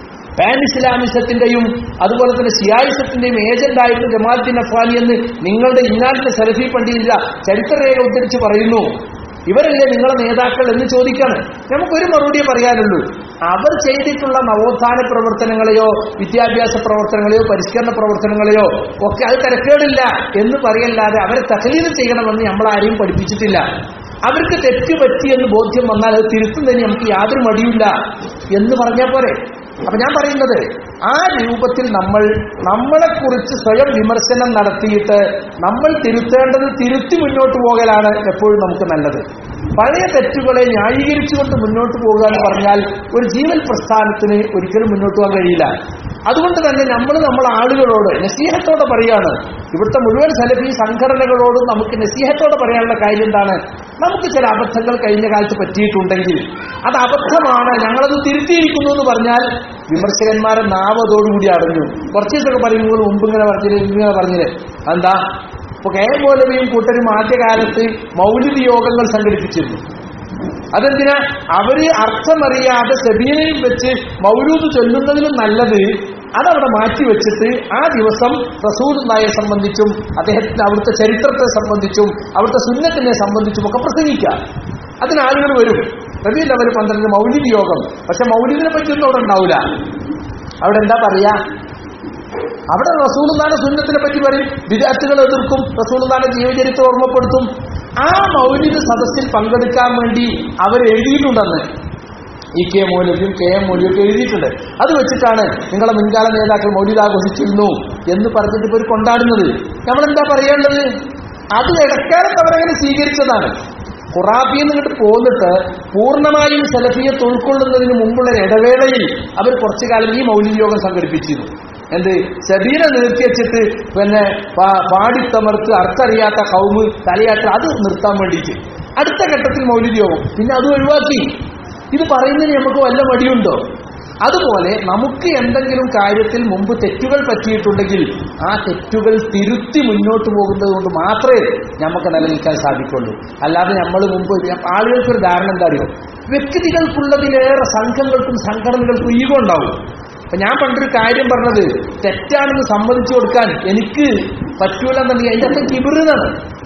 Speaker 1: പാൻ ഇസ്ലാമിസത്തിന്റെയും അതുപോലെ തന്നെ ഷിയായിസത്തിന്റെയും ഏജന്റ് ആയിരുന്നു ജമാഅത്തിൻ അഫ്വാനി എന്ന് നിങ്ങളുടെ ഇന്നാലത്തെ സെലഫി പണ്ഡിതില്ല ചരിത്രരേഖ ഉദ്ധരിച്ച് പറയുന്നു ഇവരല്ലേ നിങ്ങളെ നേതാക്കൾ എന്ന് ചോദിക്കാണ് നമുക്കൊരു മറുപടിയെ പറയാനുള്ളൂ അവർ ചെയ്തിട്ടുള്ള നവോത്ഥാന പ്രവർത്തനങ്ങളെയോ വിദ്യാഭ്യാസ പ്രവർത്തനങ്ങളെയോ പരിഷ്കരണ പ്രവർത്തനങ്ങളെയോ ഒക്കെ അത് തിരക്കേടില്ല എന്ന് പറയല്ലാതെ അവരെ തകലീത് ചെയ്യണമെന്ന് നമ്മൾ ആരെയും പഠിപ്പിച്ചിട്ടില്ല അവർക്ക് തെറ്റ് പറ്റിയെന്ന് ബോധ്യം വന്നാൽ അത് തിരുത്തുന്നതിന് നമുക്ക് യാതൊരു മടിയില്ല എന്ന് പറഞ്ഞാൽ പോരെ അപ്പൊ ഞാൻ പറയുന്നത് ആ രൂപത്തിൽ നമ്മൾ നമ്മളെക്കുറിച്ച് സ്വയം വിമർശനം നടത്തിയിട്ട് നമ്മൾ തിരുത്തേണ്ടത് തിരുത്തി മുന്നോട്ട് പോകലാണ് എപ്പോഴും നമുക്ക് നല്ലത് പഴയ തെറ്റുകളെ ന്യായീകരിച്ചുകൊണ്ട് മുന്നോട്ട് പോകുക എന്ന് പറഞ്ഞാൽ ഒരു ജീവൽ പ്രസ്ഥാനത്തിന് ഒരിക്കലും മുന്നോട്ട് പോകാൻ കഴിയില്ല അതുകൊണ്ട് തന്നെ നമ്മൾ നമ്മളെ ആളുകളോട് നസീഹത്തോടെ പറയാണ് ഇവിടുത്തെ മുഴുവൻ സലഫി സംഘടനകളോടും നമുക്ക് നസീഹത്തോടെ പറയാനുള്ള കാര്യം എന്താണ് നമുക്ക് ചില അബദ്ധങ്ങൾ കഴിഞ്ഞ കാലത്ത് പറ്റിയിട്ടുണ്ടെങ്കിൽ അത് അബദ്ധമാണ് ഞങ്ങളത് തിരുത്തിയിരിക്കുന്നു എന്ന് പറഞ്ഞാൽ വിമർശകന്മാരെ നാവതോടുകൂടി അടഞ്ഞു കുറച്ച് ദിവസമൊക്കെ പറയുമ്പോൾ മുമ്പ് ഇങ്ങനെ പറഞ്ഞില്ലേ ഇങ്ങനെ പറഞ്ഞില്ലേ എന്താ ഇപ്പൊ കെ എം മൗലവിയും കൂട്ടരും ആദ്യകാലത്ത് മൗലിക യോഗങ്ങൾ സംഘടിപ്പിച്ചിരുന്നു അതെന്തിനാ അവര് അർത്ഥമറിയാതെ സെബീനയിൽ വെച്ച് മൗലൂദ് ചൊല്ലുന്നതിലും നല്ലത് അതവിടെ മാറ്റി വെച്ചിട്ട് ആ ദിവസം റസൂലുള്ളായെ സംബന്ധിച്ചും അദ്ദേഹത്തിന്റെ അവിടുത്തെ ചരിത്രത്തെ സംബന്ധിച്ചും അവിടുത്തെ സുന്നത്തിനെ സംബന്ധിച്ചും ഒക്കെ പ്രസംഗിക്കാം അതിന് ആളുകൾ വരും റബി ലെവൽ പന്ത്രണ്ട് മൗലിദ് യോഗം പക്ഷെ മൗലിദിനെ പറ്റിയൊന്നും അവിടെ ഉണ്ടാവില്ല അവിടെ എന്താ പറയാ അവിടെ റസൂലുള്ളാന്റെ സുന്നത്തിനെ പറ്റി പറയും വിദ്യാർത്ഥികൾ എതിർക്കും റസൂലുള്ളാന്റെ ജീവചരിത്രം ഓർമ്മപ്പെടുത്തും ആ മൗലിദ് സദസ്സിൽ പങ്കെടുക്കാൻ വേണ്ടി അവർ എഴുതിയിട്ടുണ്ടെന്ന് ഇ കെ മൗലവിയും കെ എം മൗലവിയും ഒക്കെ എഴുതിയിട്ടുണ്ട് അത് വെച്ചിട്ടാണ് നിങ്ങളെ മുൻകാല നേതാക്കൾ മൗലിദ് ആഘോഷിച്ചിരുന്നു എന്ന് പറഞ്ഞിട്ട് ഇവർ കൊണ്ടാടുന്നത് നമ്മൾ എന്താ പറയേണ്ടത് അത് ഇടക്കാലത്ത് അവരങ്ങനെ സ്വീകരിച്ചതാണ് ഖുറാബിയിൽ നിന്നിട്ട് പോന്നിട്ട് പൂർണ്ണമായും സെലഫിയത്ത് ഉൾക്കൊള്ളുന്നതിന് മുമ്പുള്ള ഒരു ഇടവേളയിൽ അവർ കുറച്ചു കാലം ഈ മൗലിക യോഗം സംഘടിപ്പിച്ചിരുന്നു എന്ത് സബീനെ നിർത്തി വെച്ചിട്ട് പിന്നെ പാ- പാടിത്തമർത്ത് അർത്ഥറിയാത്ത കൗമ് തലയാട്ട് അത് നിർത്താൻ വേണ്ടിയിട്ട് അടുത്ത ഘട്ടത്തിൽ മൗലിക യോഗം പിന്നെ അത് ഒഴിവാക്കി ഇത് പറയുന്നതിന് നമുക്ക് വല്ല മടിയുണ്ടോ അതുപോലെ നമുക്ക് എന്തെങ്കിലും കാര്യത്തിൽ മുമ്പ് തെറ്റുകൾ പറ്റിയിട്ടുണ്ടെങ്കിൽ ആ തെറ്റുകൾ തിരുത്തി മുന്നോട്ട് പോകുന്നത് കൊണ്ട് മാത്രമേ നമുക്ക് നിലനിൽക്കാൻ സാധിക്കുള്ളൂ അല്ലാതെ നമ്മൾ മുമ്പ് ആളുകൾക്കൊരു ധാരണ എന്താ അറിയോ വ്യക്തികൾക്കുള്ളതിലേറെ സംഘങ്ങൾക്കും സംഘടനകൾക്കും ഈഗോ ഉണ്ടാവും അപ്പൊ ഞാൻ പണ്ടൊരു കാര്യം പറഞ്ഞത് തെറ്റാണെന്ന് സമ്മതിച്ചു കൊടുക്കാൻ എനിക്ക് പറ്റൂലെന്നുണ്ടെങ്കിൽ അതിന്റെ അർത്ഥം കിബിറിനാണ്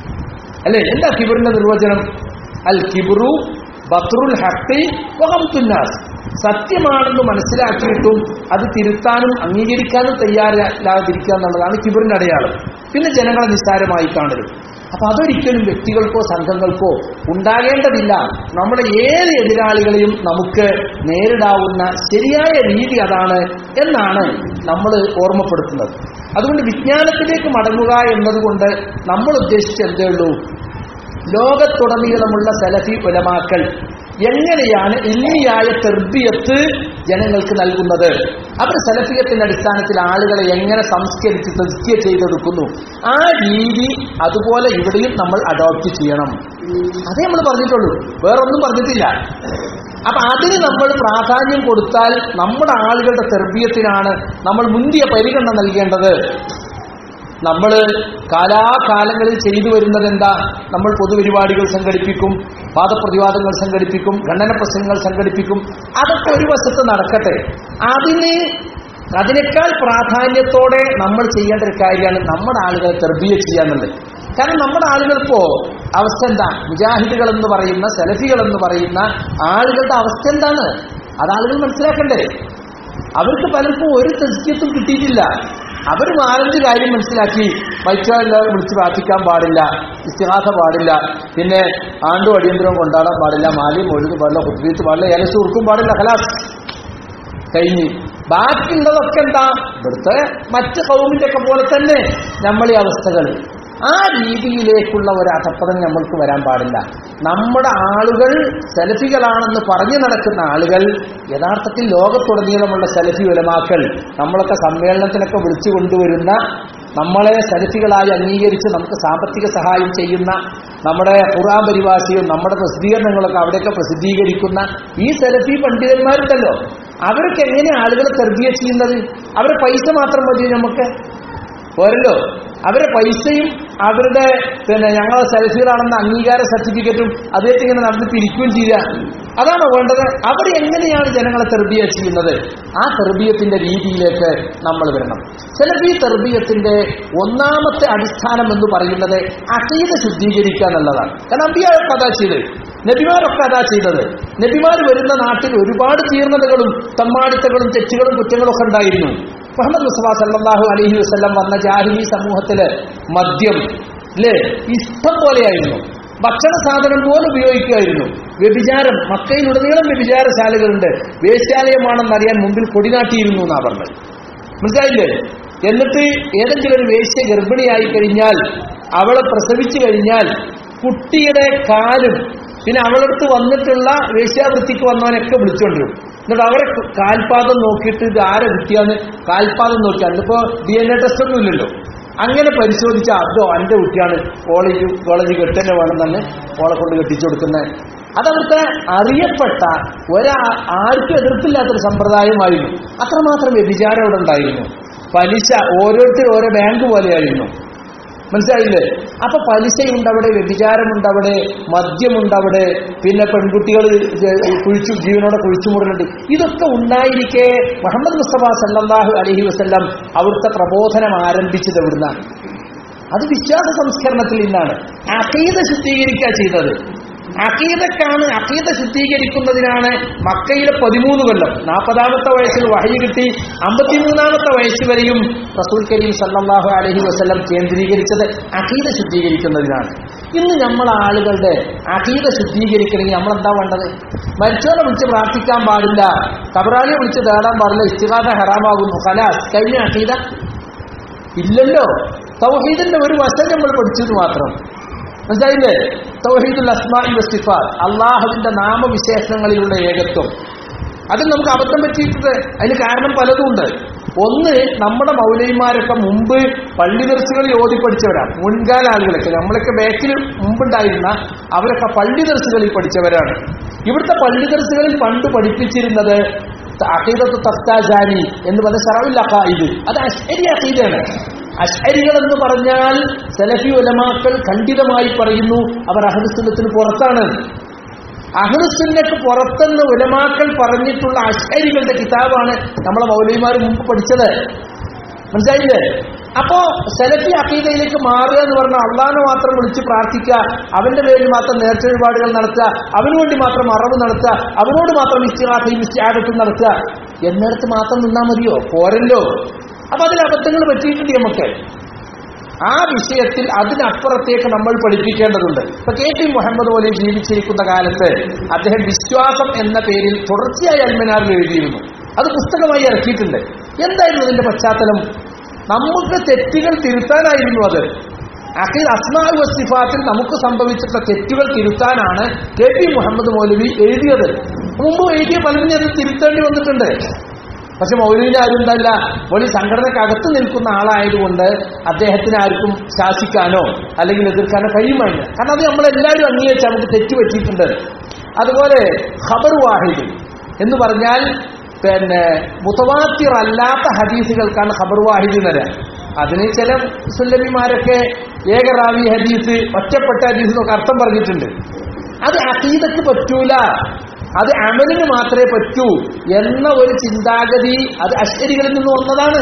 Speaker 1: അല്ലെ എന്താ കിബിറിന്റെ നിർവചനം അൽ കിബിറു ബത്രുൽ ഹത്തി വഹംതുന്നാസ് സത്യമാണെന്ന് മനസ്സിലാക്കിയിട്ടും അത് തിരുത്താനും അംഗീകരിക്കാനും തയ്യാറില്ലാതിരിക്കുക എന്നുള്ളതാണ് കിബിറിന്റെ അടയാളം പിന്നെ ജനങ്ങളെ നിസ്സാരമായി കാണരുത് അപ്പൊ അതൊരിക്കലും വ്യക്തികൾക്കോ സംഘങ്ങൾക്കോ ഉണ്ടാകേണ്ടതില്ല നമ്മുടെ ഏത് എതിരാളികളെയും നമുക്ക് നേരിടാവുന്ന ശരിയായ രീതി അതാണ് എന്നാണ് നമ്മൾ ഓർമ്മപ്പെടുത്തുന്നത് അതുകൊണ്ട് വിജ്ഞാനത്തിലേക്ക് മടങ്ങുക എന്നതുകൊണ്ട് നമ്മൾ ഉദ്ദേശിച്ച എന്തേ ഉള്ളൂ ലോകത്തുടനീളമുള്ള സലഫി ഉലമാക്കൾ എങ്ങനെയാണ് ഇല്ലിയായ തെർബിയത്ത് ജനങ്ങൾക്ക് നൽകുന്നത് അവർ സലഫിയത്തിന്റെ അടിസ്ഥാനത്തിൽ ആളുകളെ എങ്ങനെ സംസ്കരിച്ച് തെസ്കിയ ചെയ്തെടുക്കുന്നു ആ രീതി അതുപോലെ ഇവിടെയും നമ്മൾ അഡോപ്റ്റ് ചെയ്യണം അതേ നമ്മൾ പറഞ്ഞിട്ടുള്ളൂ വേറൊന്നും പറഞ്ഞിട്ടില്ല അപ്പൊ അതിന് നമ്മൾ പ്രാധാന്യം കൊടുത്താൽ നമ്മുടെ ആളുകളുടെ തെർബിയത്തിനാണ് നമ്മൾ മുന്തിയ പരിഗണന നൽകേണ്ടത് നമ്മൾ കാലാകാലങ്ങളിൽ ചെയ്തു വരുന്നത് എന്താ നമ്മൾ പൊതുപരിപാടികൾ സംഘടിപ്പിക്കും വാദപ്രതിവാദങ്ങൾ സംഘടിപ്പിക്കും ഖണ്ഡന പ്രസംഗങ്ങൾ സംഘടിപ്പിക്കും അതൊക്കെ ഒരു വശത്ത് നടക്കട്ടെ അതിന് അതിനേക്കാൾ പ്രാധാന്യത്തോടെ നമ്മൾ ചെയ്യേണ്ട ഒരു കാര്യമാണ് നമ്മുടെ ആളുകളെ തെർബിയ ചെയ്യാന്നുള്ളത് കാരണം നമ്മുടെ ആളുകൾക്കോ അവസ്ഥ എന്താ മുജാഹിദുകൾ എന്ന് പറയുന്ന സെലഫികൾ എന്ന് പറയുന്ന ആളുകളുടെ അവസ്ഥ എന്താണ് അത് ആളുകൾ മനസ്സിലാക്കണ്ടേ അവർക്ക് പലർക്കും ഒരു തെസ്യത്തും കിട്ടിയിട്ടില്ല അവർ നാലഞ്ച് കാര്യം മനസ്സിലാക്കി മൈക്കാരെല്ലാവരും വിളിച്ച് പ്രാർത്ഥിക്കാൻ പാടില്ല ഇസ്തിഹാസ പാടില്ല പിന്നെ ആണ്ടും അടിയന്തരവും കൊണ്ടാടാൻ പാടില്ല മാലിയും ഒഴുകും പാടില്ല ഹുദ്രീത്ത് പാടില്ല ഏലസുർക്കും പാടില്ല ഹലാസ് കഴിഞ്ഞ് ബാക്കിയുള്ളതൊക്കെ എന്താ ഇവിടുത്തെ മറ്റ് കൗമിന്റെ ഒക്കെ പോലെ തന്നെ നമ്മളെ അവസ്ഥകൾ ആ രീതിയിലേക്കുള്ള ഒരു അധപ്പതം നമ്മൾക്ക് വരാൻ പാടില്ല നമ്മുടെ ആളുകൾ സെലഫികളാണെന്ന് പറഞ്ഞു നടക്കുന്ന ആളുകൾ യഥാർത്ഥത്തിൽ ലോകത്തുടനീളമുള്ള സെലഫി ഉലമാക്കൾ നമ്മളൊക്കെ സമ്മേളനത്തിനൊക്കെ വിളിച്ചു കൊണ്ടുവരുന്ന നമ്മളെ സെലഫികളായി അംഗീകരിച്ച് നമുക്ക് സാമ്പത്തിക സഹായം ചെയ്യുന്ന നമ്മുടെ ഖുറാൻ പരിഭാഷയും നമ്മുടെ പ്രസിദ്ധീകരണങ്ങളൊക്കെ അവിടെയൊക്കെ പ്രസിദ്ധീകരിക്കുന്ന ഈ സെലഫി പണ്ഡിതന്മാരുണ്ടല്ലോ അവർക്ക് എങ്ങനെ ആളുകളെ തെർബിയ ചെയ്യുന്നത് അവരെ പൈസ മാത്രം മതി നമുക്ക് പോരല്ലോ അവരെ പൈസയും അവരുടെ പിന്നെ ഞങ്ങൾ സെൽഫികളാണെന്ന അംഗീകാര സർട്ടിഫിക്കറ്റും അദ്ദേഹത്തെ ഇങ്ങനെ നടന്ന് പിരിക്കുകയും ചെയ്യുക അതാണോ വേണ്ടത് അവർ എങ്ങനെയാണ് ജനങ്ങളെ തെർബിയ ചെയ്യുന്നത് ആ തെർബിയത്തിന്റെ രീതിയിലേക്ക് നമ്മൾ വരണം ചിലപ്പോൾ ഈ തെർബിയത്തിന്റെ ഒന്നാമത്തെ അടിസ്ഥാനം എന്ന് പറയുന്നത് അഖീദ ശുദ്ധീകരിക്കുക എന്നുള്ളതാണ് കാരണം അമ്പിയാരൊക്കെ അതാ ചെയ്തത് നബിമാരൊക്കെ അതാ ചെയ്തത് നബിമാർ വരുന്ന നാട്ടിൽ ഒരുപാട് ജീർണതകളും തമ്മാടിത്തകളും തെറ്റുകളും കുറ്റങ്ങളും ഒക്കെ ഉണ്ടായിരുന്നു മുഹമ്മദ് മുസ്തഫ സല്ലല്ലാഹു അലൈഹി വസല്ലം വന്ന ജാഹിലി സമൂഹത്തില് മദ്യം അല്ലേ ഇഷ്ടം പോലെയായിരുന്നു ഭക്ഷണ സാധനം പോലും ഉപയോഗിക്കുമായിരുന്നു വ്യഭിചാരം മക്കയിലുടനീളം വ്യഭിചാരശാലകളുണ്ട് വേശ്യാലയമാണെന്നറിയാൻ മുമ്പിൽ കൊടിനാട്ടിയിരുന്നു എന്നാ പറഞ്ഞത് മനസ്സിലായില്ലേ എന്നിട്ട് ഏതെങ്കിലും ഒരു വേശ്യ ഗർഭിണിയായി കഴിഞ്ഞാൽ അവളെ പ്രസവിച്ചു കഴിഞ്ഞാൽ കുട്ടിയുടെ കാലും പിന്നെ അവളടുത്ത് വന്നിട്ടുള്ള വേശ്യാവൃത്തിക്ക് വന്നവനൊക്കെ വിളിച്ചോണ്ടിരും എന്നിട്ട് അവരെ കാൽപാദം നോക്കിയിട്ട് ഇത് ആരെ കുട്ടിയാന്ന് കാൽപാദം നോക്കി അതിപ്പോ ഡി എൻ എ ടെസ്റ്റ് ഒന്നും ഇല്ലല്ലോ അങ്ങനെ പരിശോധിച്ച അതോ എന്റെ കുട്ടിയാണ് കോളേജ് കോളേജ് കെട്ടന്നെ വേണം തന്നെ ഓളെ കൊണ്ട് കെട്ടിച്ചു കൊടുക്കുന്നത് അതവിടുത്തെ അറിയപ്പെട്ട ഒരാ ആർക്കും എതിർപ്പില്ലാത്തൊരു സമ്പ്രദായമായിരുന്നു അത്രമാത്രം വ്യഭിചാരം അവിടെ ഉണ്ടായിരുന്നു പലിശ ഓരോരുത്തർ ഓരോ ബാങ്ക് പോലെയായിരുന്നു മനസ്സിലായില്ലേ അപ്പൊ പലിശയുണ്ടവിടെ വ്യഭിചാരമുണ്ടവിടെ മദ്യമുണ്ടവിടെ പിന്നെ പെൺകുട്ടികൾ കുഴിച്ചു ജീവനോടെ കുഴിച്ചുമുടലുണ്ട് ഇതൊക്കെ ഉണ്ടായിരിക്കെ മുഹമ്മദ് മുസ്തഫ സല്ലല്ലാഹു അലഹി വസ്ല്ലാം അവിടുത്തെ പ്രബോധനം ആരംഭിച്ചത് എവിടുന്നാണ് അത് വിശ്വാസ സംസ്കരണത്തിൽ നിന്നാണ് അഖീദ ശുദ്ധീകരിക്കുക ചെയ്തത് അഖീദക്കാണ് അഖീദ ശുദ്ധീകരിക്കുന്നതിനാണ് മക്കയിലെ പതിമൂന്ന് കൊല്ലം നാൽപ്പതാമത്തെ വയസ്സിൽ വഹയി കിട്ടി അമ്പത്തിമൂന്നാമത്തെ വയസ്സ് വരെയും റസൂൽ കരീം സല്ലല്ലാഹു അലൈഹി വസല്ലം കേന്ദ്രീകരിച്ചത് അഖീദ ശുദ്ധീകരിക്കുന്നതിനാണ് ഇന്ന് നമ്മൾ ആളുകളുടെ അഖീദ ശുദ്ധീകരിക്കണമെങ്കിൽ നമ്മൾ എന്താ വേണ്ടത് മരിച്ചവനെ വിളിച്ച് പ്രാർത്ഥിക്കാൻ പാടില്ല കബറാലിയെ വിളിച്ച് തേടാൻ പാടില്ല ഇസ്തിഹാദ ഹറാമാകുന്നു കലാസ് കഴിഞ്ഞ അഖീദ ഇല്ലല്ലോ തൗഹീദിന്റെ ഒരു വശം നമ്മൾ പഠിച്ചത് മാത്രം മനസ്സിലായില്ലേ തൗഹീദുൽ അസ്മായി വസ്തിഫാർ അള്ളാഹുവിന്റെ നാമവിശേഷണങ്ങളിലുള്ള ഏകത്വം അതിൽ നമുക്ക് അബദ്ധം പറ്റിയിട്ടുണ്ട് അതിന് കാരണം പലതും ഉണ്ട് ഒന്ന് നമ്മുടെ മൗലൈമാരൊക്കെ മുമ്പ് പള്ളി ദർശകളിൽ ഓതി പഠിച്ചവരാണ് മുൻകാല ആളുകളൊക്കെ നമ്മളൊക്കെ ബാക്കിൽ മുമ്പുണ്ടായിരുന്ന അവരൊക്കെ പള്ളി ദർശകളിൽ പഠിച്ചവരാണ് ഇവിടുത്തെ പള്ളി ദർശകളിൽ പണ്ട് പഠിപ്പിച്ചിരുന്നത് അഖീദത്ത് തസ്താജാനി എന്ന് പറഞ്ഞ ഷറവിൽ അഖായിദ് അത് അശ്വരി അഖീദയാണ് അശ്വരികൾ എന്ന് പറഞ്ഞാൽ സലഫി ഉലമാക്കൾ ഖണ്ഡിതമായി പറയുന്നു അവർ അഹദുസുന്നത്തിന് പുറത്താണ് അഹ്ലുസുന്നക്ക് പുറത്തുനിന്ന് ഉലമാക്കൾ പറഞ്ഞിട്ടുള്ള അശ്വരികളുടെ കിതാബാണ് നമ്മളെ മൗലവിമാർ മുമ്പ് പഠിച്ചത് മനസ്സിലായില്ലേ അപ്പോ സെലഫി അക്കീതയിലേക്ക് മാറുക എന്ന് പറഞ്ഞാൽ അള്ളാഹിനെ മാത്രം വിളിച്ച് പ്രാർത്ഥിക്കുക അവന്റെ പേരിൽ മാത്രം നേർച്ച വഴിപാടുകൾ നടത്തുക അവന് വേണ്ടി മാത്രം അറവ് നടത്തുക അവനോട് മാത്രം ഇസ്തിഹാസയും ഇസ്തിഹാദത്തും നടത്തുക എന്നിടത്ത് മാത്രം നിന്നാ മതിയോ പോരല്ലോ അപ്പൊ അതിൽ അബദ്ധങ്ങൾ പറ്റിയിട്ടുണ്ട് നമുക്ക് ആ വിഷയത്തിൽ അതിനപ്പുറത്തേക്ക് നമ്മൾ പഠിപ്പിക്കേണ്ടതുണ്ട് ഇപ്പൊ കെ ടി മുഹമ്മദ് പോലെ ജീവിച്ചിരിക്കുന്ന കാലത്ത് അദ്ദേഹം വിശ്വാസം എന്ന പേരിൽ തുടർച്ചയായി അൽമനാറിൽ എഴുതിയിരുന്നു അത് പുസ്തകമായി ഇറക്കിയിട്ടുണ്ട് എന്തായിരുന്നു അതിന്റെ പശ്ചാത്തലം നമുക്ക് തെറ്റുകൾ തിരുത്താനായിരുന്നു അത് അഖിൽ അസ്മാൽ വസ്തിഫാത്തിൽ നമുക്ക് സംഭവിച്ചിട്ടുള്ള തെറ്റുകൾ തിരുത്താനാണ് കെ പി മുഹമ്മദ് മൗലവി എഴുതിയത് മുമ്പ് എഴുതിയ പലരും അത് തിരുത്തേണ്ടി വന്നിട്ടുണ്ട് പക്ഷെ മൗലവിനെ ആരും ഉണ്ടല്ല മൗലി സംഘടനക്കകത്ത് നിൽക്കുന്ന ആളായതുകൊണ്ട് അദ്ദേഹത്തിന് ആർക്കും ശാസിക്കാനോ അല്ലെങ്കിൽ എതിർക്കാനോ കഴിയുമായില്ല കാരണം അത് നമ്മളെല്ലാവരും അംഗീകരിച്ച് നമുക്ക് തെറ്റ് പറ്റിയിട്ടുണ്ട് അതുപോലെ ഖബർ വാഹിദ് എന്ന് പറഞ്ഞാൽ പിന്നെ മുത്തവാത്തിർ അല്ലാത്ത ഹദീസുകൾക്കാണ് ഖബർ വാഹിദ് എന്ന് പറയാം അതിന് ചില സുല്ലമിമാരൊക്കെ ഏകറാവി ഹദീസ് ഒറ്റപ്പെട്ട ഹദീസ് എന്നൊക്കെ അർത്ഥം പറഞ്ഞിട്ടുണ്ട് അത് അഖീദക്ക് പറ്റൂല അത് അമലിന് മാത്രമേ പറ്റൂ എന്ന ഒരു ചിന്താഗതി അത് അശ്വരികളിൽ നിന്ന് വന്നതാണ്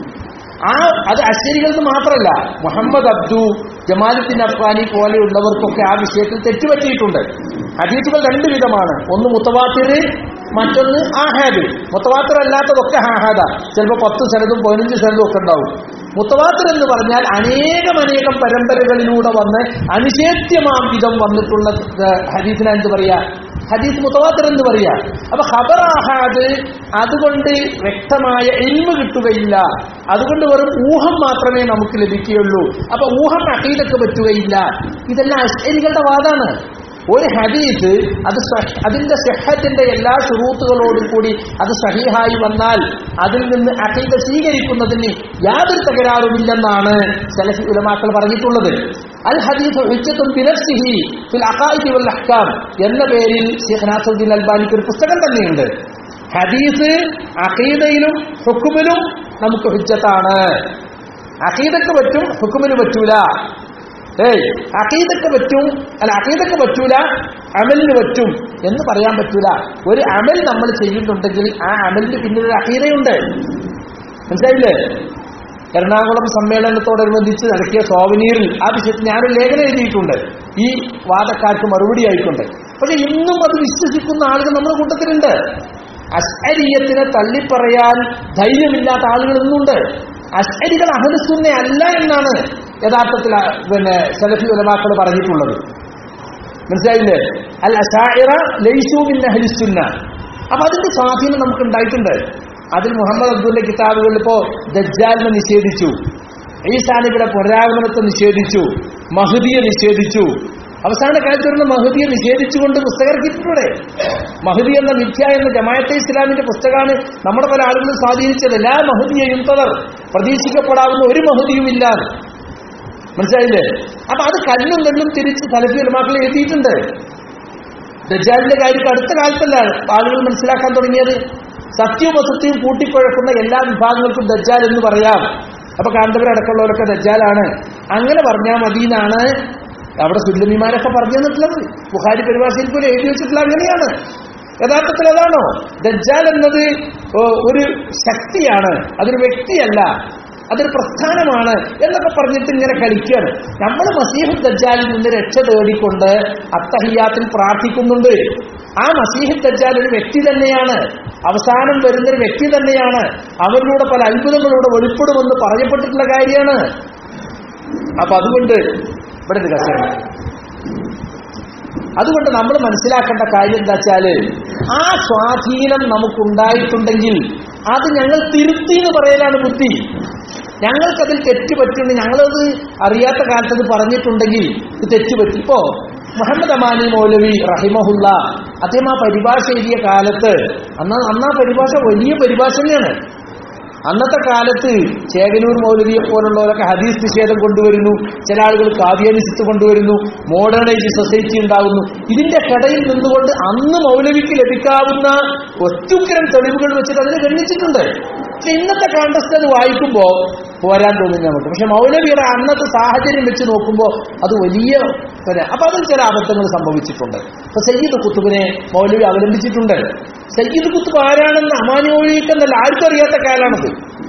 Speaker 1: ആ അത് അശ്വരികളിൽ നിന്ന് മാത്രമല്ല മുഹമ്മദ് അബ്ദു ജമാലുദ്ദീൻ അഫ്ഗാനി പോലെയുള്ളവർക്കൊക്കെ ആ വിഷയത്തിൽ തെറ്റുപറ്റിയിട്ടുണ്ട് ഹദീസുകൾ രണ്ട് വിധമാണ് ഒന്ന് മുത്തവാത്തിർ മറ്റൊന്ന് ആഹാദ് മുത്തവാത്തിർ അല്ലാത്തതൊക്കെ ആഹാദ ചിലപ്പോൾ പത്ത് സ്ഥലത്തും പതിനഞ്ച് സ്ഥലത്തും ഒക്കെ ഉണ്ടാവും മുത്തവാത്തിർ എന്ന് പറഞ്ഞാൽ അനേകം അനേകം പരമ്പരകളിലൂടെ വന്ന് അനിഷേധ്യമാം വിധം വന്നിട്ടുള്ള ഹദീസിനെ എന്ത് പറയാ ഹദീസ് മുത്തവാത്തർ എന്ന് പറയാ അപ്പൊ ഖബർ ആഹാദ് അതുകൊണ്ട് വ്യക്തമായ ഇൽമ് കിട്ടുകയില്ല അതുകൊണ്ട് വെറും ഊഹം മാത്രമേ നമുക്ക് ലഭിക്കുകയുള്ളൂ അപ്പൊ ഊഹം അഖീദക്ക് പറ്റുകയില്ല ഇതെല്ലാം അശ്വരികളുടെ വാദാണ് ഒരു ഹദീസ് അത് സഹ്- അതിന്റെ സെഹത്തിന്റെ എല്ലാ സുറൂത്തുകളോടും കൂടി അത് സഹിഹായി വന്നാൽ അതിൽ നിന്ന് അഖീദ സ്വീകരിക്കുന്നതിന് യാതൊരു തകരാറുമില്ലെന്നാണ് സലഫി ഉലമാക്കൾ പറഞ്ഞിട്ടുള്ളത് അൽ ഹദീസ് ഹുജ്ജത്തുൻ ബിനഫ്സിഹി ഫിൽ അഖായിദി വൽ അഹ്കാം എന്ന പേരിൽ ശൈഖ് നാസറുദ്ദീൻ അൽബാനിക്ക് ഒരു പുസ്തകം തന്നെയുണ്ട് ഹദീസ് അഖീദയിലും ഹുക്കുമിലും നമുക്ക് ഹുജ്ജത്താണ് അഖീദക്ക് പറ്റും ഹുക്കുമിന് പറ്റൂല ഏയ് അഖീദക്ക് പറ്റും അല്ല അഖീദക്ക് പറ്റൂല അമലിന് പറ്റും എന്ന് പറയാൻ പറ്റൂല ഒരു അമൽ നമ്മൾ ചെയ്യുന്നുണ്ടെങ്കിൽ ആ അമലിന് പിന്നിൽ ഒരു അഖീദയുണ്ട് മനസ്സിലായില്ലേ എറണാകുളം സമ്മേളനത്തോടനുബന്ധിച്ച് നടത്തിയ സോവനീറിൽ ആ വിഷയത്തിൽ ഞാനൊരു ലേഖനം എഴുതിയിട്ടുണ്ട് ഈ വാദക്കാർക്ക് മറുപടി ആയിക്കൊണ്ട് പക്ഷെ ഇന്നും അത് വിശ്വസിക്കുന്ന ആളുകൾ നമ്മുടെ കൂട്ടത്തിലുണ്ട് അശ്അരിയത്തിനെ തള്ളിപ്പറയാൻ ധൈര്യമില്ലാത്ത ആളുകൾ ഇന്നുണ്ട് അശ്അരികൾ അഹലുസുന്ന അല്ല എന്നാണ് യഥാർത്ഥത്തിൽ ആ, പിന്നെ സലഫി ഉലമാക്കൾ പറഞ്ഞിട്ടുള്ളത് മനസ്സിലായില്ലേ അൽ അഷാഇറ ലൈസു മിൻ അഹ്ലിസുന്ന അപ്പൊ അതിന്റെ സ്വാധീനം നമുക്ക് ഉണ്ടായിട്ടുണ്ട് അതിൽ മുഹമ്മദ് അബ്ദുള്ള കിതാബുകളിൽ ഇപ്പോ ദജ്ജാലിനെ നിഷേധിച്ചു ഈസാനിയുടെ പുനരാഗമനത്തെ നിഷേധിച്ചു മഹദിയെ നിഷേധിച്ചു അവസാന കാലത്ത് വരുന്ന മഹദിയെ നിഷേധിച്ചുകൊണ്ട് പുസ്തകം ഇറക്കിയിട്ടുണ്ട് മഹദി എന്ന മിഥ്യ എന്ന ജമായത്തെ ഇസ്ലാമിന്റെ പുസ്തകമാണ് നമ്മുടെ പല ആളുകളും സ്വാധീനിച്ചത് എല്ലാ മഹദിയെയും തവർ പ്രതീക്ഷിക്കപ്പെടാവുന്ന ഒരു മഹദിയും ഇല്ല മനസ്സിലായില്ലേ അപ്പൊ അത് കല്ലും കല്ലും തിരിച്ച് സലഫി ഉലമാക്കൾ എഴുതിയിട്ടുണ്ട് ദജാലിന്റെ കാര്യം അടുത്ത കാലത്തല്ല ആളുകൾ മനസ്സിലാക്കാൻ തുടങ്ങിയത് സത്യവും അസത്യവും കൂട്ടിക്കുഴക്കുന്ന എല്ലാ വിഭാഗങ്ങൾക്കും ദജ്ജാൽ എന്ന് പറയാം അപ്പൊ കാന്തപുരടക്കമുള്ളവരൊക്കെ ദജ്ജാലാണ് അങ്ങനെ പറഞ്ഞാൽ മതി എന്നാണ് അവിടെ സുല്ലമിമാരൊക്കെ പറഞ്ഞു തന്നിട്ടുള്ളത് ബുഹാരി പരിഭാഷയിൽ പോലും എഴുതി വെച്ചിട്ടുള്ള അങ്ങനെയാണ് യഥാർത്ഥത്തിൽ അതാണോ ദജ്ജാൽ എന്നത് ഓ, ഒരു ശക്തിയാണ് അതൊരു വ്യക്തിയല്ല അതൊരു പ്രസ്ഥാനമാണ് എന്നൊക്കെ പറഞ്ഞിട്ട് ഇങ്ങനെ കളിക്കുകയാണ് നമ്മൾ മസീഹ് ദജ്ജാലിൽ നിന്ന് രക്ഷ തേടിക്കൊണ്ട് അത്തഹിയാത്തിൽ പ്രാർത്ഥിക്കുന്നുണ്ട് ആ മസീഹ് ദജ്ജാൽ ഒരു വ്യക്തി തന്നെയാണ് അവസാനം വരുന്നൊരു വ്യക്തി തന്നെയാണ് അവരിലൂടെ പല അത്ഭുതങ്ങളിലൂടെ വെളിപ്പെടുമെന്ന് പറയപ്പെട്ടിട്ടുള്ള കാര്യമാണ് അപ്പൊ അതുകൊണ്ട് ഇവിടെ ഒരു കസേര അതുകൊണ്ട് നമ്മൾ മനസ്സിലാക്കേണ്ട കാര്യം എന്താ വെച്ചാല് ആ സ്വാധീനം നമുക്കുണ്ടായിട്ടുണ്ടെങ്കിൽ അത് ഞങ്ങൾ തിരുത്തി എന്ന് പറയലാണ് ബുദ്ധി ഞങ്ങൾക്കതിൽ തെറ്റ് പറ്റുന്നുണ്ട് ഞങ്ങളത് അറിയാത്ത കാലത്ത് അത് പറഞ്ഞിട്ടുണ്ടെങ്കിൽ ഇത് തെറ്റ് പറ്റി ഇപ്പോ മുഹമ്മദ് അമാനി മൗലവി റഹിമഹുല്ല അദ്ദേഹം ആ പരിഭാഷ എഴുതിയ കാലത്ത് അന്ന് അന്ന് ആ പരിഭാഷ വലിയ പരിഭാഷ തന്നെയാണ് അന്നത്തെ കാലത്ത് ചേകനൂർ മൗലവിയെ പോലുള്ളവരൊക്കെ ഹദീസ് നിഷേധം കൊണ്ടുവരുന്നു ചില ആളുകൾ കാവ്യാനിസിത്ത് കൊണ്ടുവരുന്നു മോഡേണൈസ് സൊസൈറ്റി ഉണ്ടാകുന്നു ഇതിന്റെ കടയിൽ നിന്നുകൊണ്ട് അന്ന് മൗലവിക്ക് ലഭിക്കാവുന്ന ഒറ്റുക്കരം തെളിവുകൾ വെച്ചിട്ട് അതിനെ ഗണ്ണിച്ചിട്ടുണ്ട് പക്ഷെ ഇന്നത്തെ കാണ്ടസ്റ്റ് അത് വായിക്കുമ്പോ പോരാൻ തോന്നുന്നു നമുക്ക് പക്ഷെ മൗലവിയുടെ അന്നത്തെ സാഹചര്യം വെച്ച് നോക്കുമ്പോൾ അത് വലിയ പിന്നെ അപ്പൊ അതിൽ ചില അബദ്ധങ്ങൾ സംഭവിച്ചിട്ടുണ്ട് ഇപ്പൊ സയ്യിദ് കുത്തുബിനെ മൗലവി അവലംബിച്ചിട്ടുണ്ട് സയ്യിദ് കുത്തുബ് ആരാണെന്ന് അമാനി മൗലിക്കെന്നല്ല ആർക്കും അറിയാത്ത കാലാണത്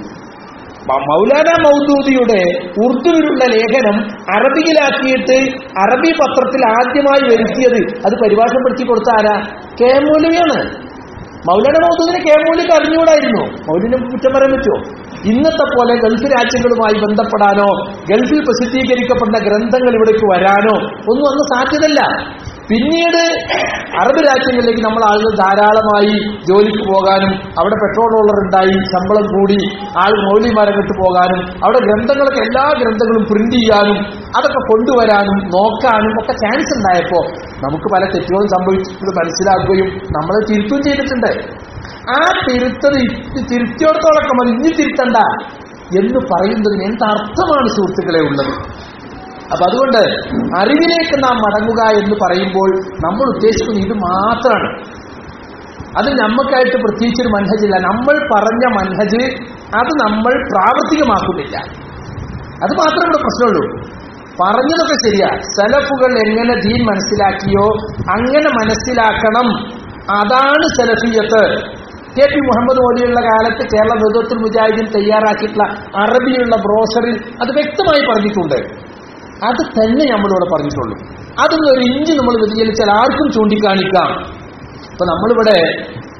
Speaker 1: മ- മൗലാന മൗദൂദിയുടെ ഉറുദുവിലുള്ള ലേഖനം അറബിയിലാക്കിയിട്ട് അറബി പത്രത്തിൽ ആദ്യമായി വരുത്തിയത് അത് പരിഭാഷപ്പെടുത്തി കൊടുത്ത ആരാ കെ മൗലവിയാണ് മൗലാന മൗദൂദിനെ കെ മൗലിക്ക് അറിഞ്ഞുകൂടായിരുന്നു മൗലിനെ കുറ്റം പറയാൻ പറ്റുമോ ഇന്നത്തെ പോലെ ഗൾഫ് രാജ്യങ്ങളുമായി ബന്ധപ്പെടാനോ ഗൾഫിൽ പ്രസിദ്ധീകരിക്കപ്പെടുന്ന ഗ്രന്ഥങ്ങൾ ഇവിടേക്ക് വരാനോ ഒന്നും അന്ന് സാധ്യതല്ല പിന്നീട് അറബ് രാജ്യങ്ങളിലേക്ക് നമ്മൾ ആളുകൾ ധാരാളമായി ജോലിക്ക് പോകാനും അവിടെ പെട്രോൾ ഡോളർ ഉണ്ടായി ശമ്പളം കൂടി ആൾ മൗലിമാരങ്ങട്ട് പോകാനും അവിടെ ഗ്രന്ഥങ്ങളൊക്കെ എല്ലാ ഗ്രന്ഥങ്ങളും പ്രിന്റ് ചെയ്യാനും അതൊക്കെ കൊണ്ടുവരാനും നോക്കാനും ഒക്കെ ചാൻസ് ഉണ്ടായപ്പോ നമുക്ക് പല തെറ്റുകളും സംഭവിച്ചിട്ട് മനസ്സിലാക്കുകയും നമ്മളെ തിരുത്തുകയും ചെയ്തിട്ടുണ്ട് ആ തിരുത്തത് ഇത് തിരുത്തിയോടത്തോളൊക്കെ മതി ഇനി തിരുത്തണ്ട എന്ന് പറയുന്നതിന് എന്തർത്ഥമാണ് സുഹൃത്തുക്കളെ ഉള്ളത് അപ്പൊ അതുകൊണ്ട് അറിവിലേക്ക് നാം മടങ്ങുക എന്ന് പറയുമ്പോൾ നമ്മൾ ഉദ്ദേശിക്കുന്നത് ഇത് മാത്രമാണ് അത് നമുക്കായിട്ട് പ്രത്യേകിച്ചൊരു മൻഹജില്ല നമ്മൾ പറഞ്ഞ മൻഹജ് അത് നമ്മൾ പ്രാവർത്തികമാക്കുന്നില്ല അത് മാത്രമേ ഇവിടെ പ്രശ്നമുള്ളൂ പറഞ്ഞതൊക്കെ ശരിയാ സലഫുകൾ എങ്ങനെ ദീൻ മനസ്സിലാക്കിയോ അങ്ങനെ മനസ്സിലാക്കണം അതാണ് സലഫിയത്ത് കെ പി മുഹമ്മദ് മോദിയുള്ള കാലത്ത് കേരള നേതൃത്വത്തിൽ മുജാഹിദീൻ തയ്യാറാക്കിയിട്ടുള്ള അറബിയിലുള്ള ബ്രോഷറിൽ അത് വ്യക്തമായി പറഞ്ഞിട്ടുണ്ട് അത് തന്നെ നമ്മളിവിടെ പറഞ്ഞിട്ടുള്ളൂ അതൊന്നും ഒരു ഇഞ്ച് നമ്മൾ വ്യതിചലിച്ചാൽ ആർക്കും ചൂണ്ടിക്കാണിക്കാം ഇപ്പൊ നമ്മളിവിടെ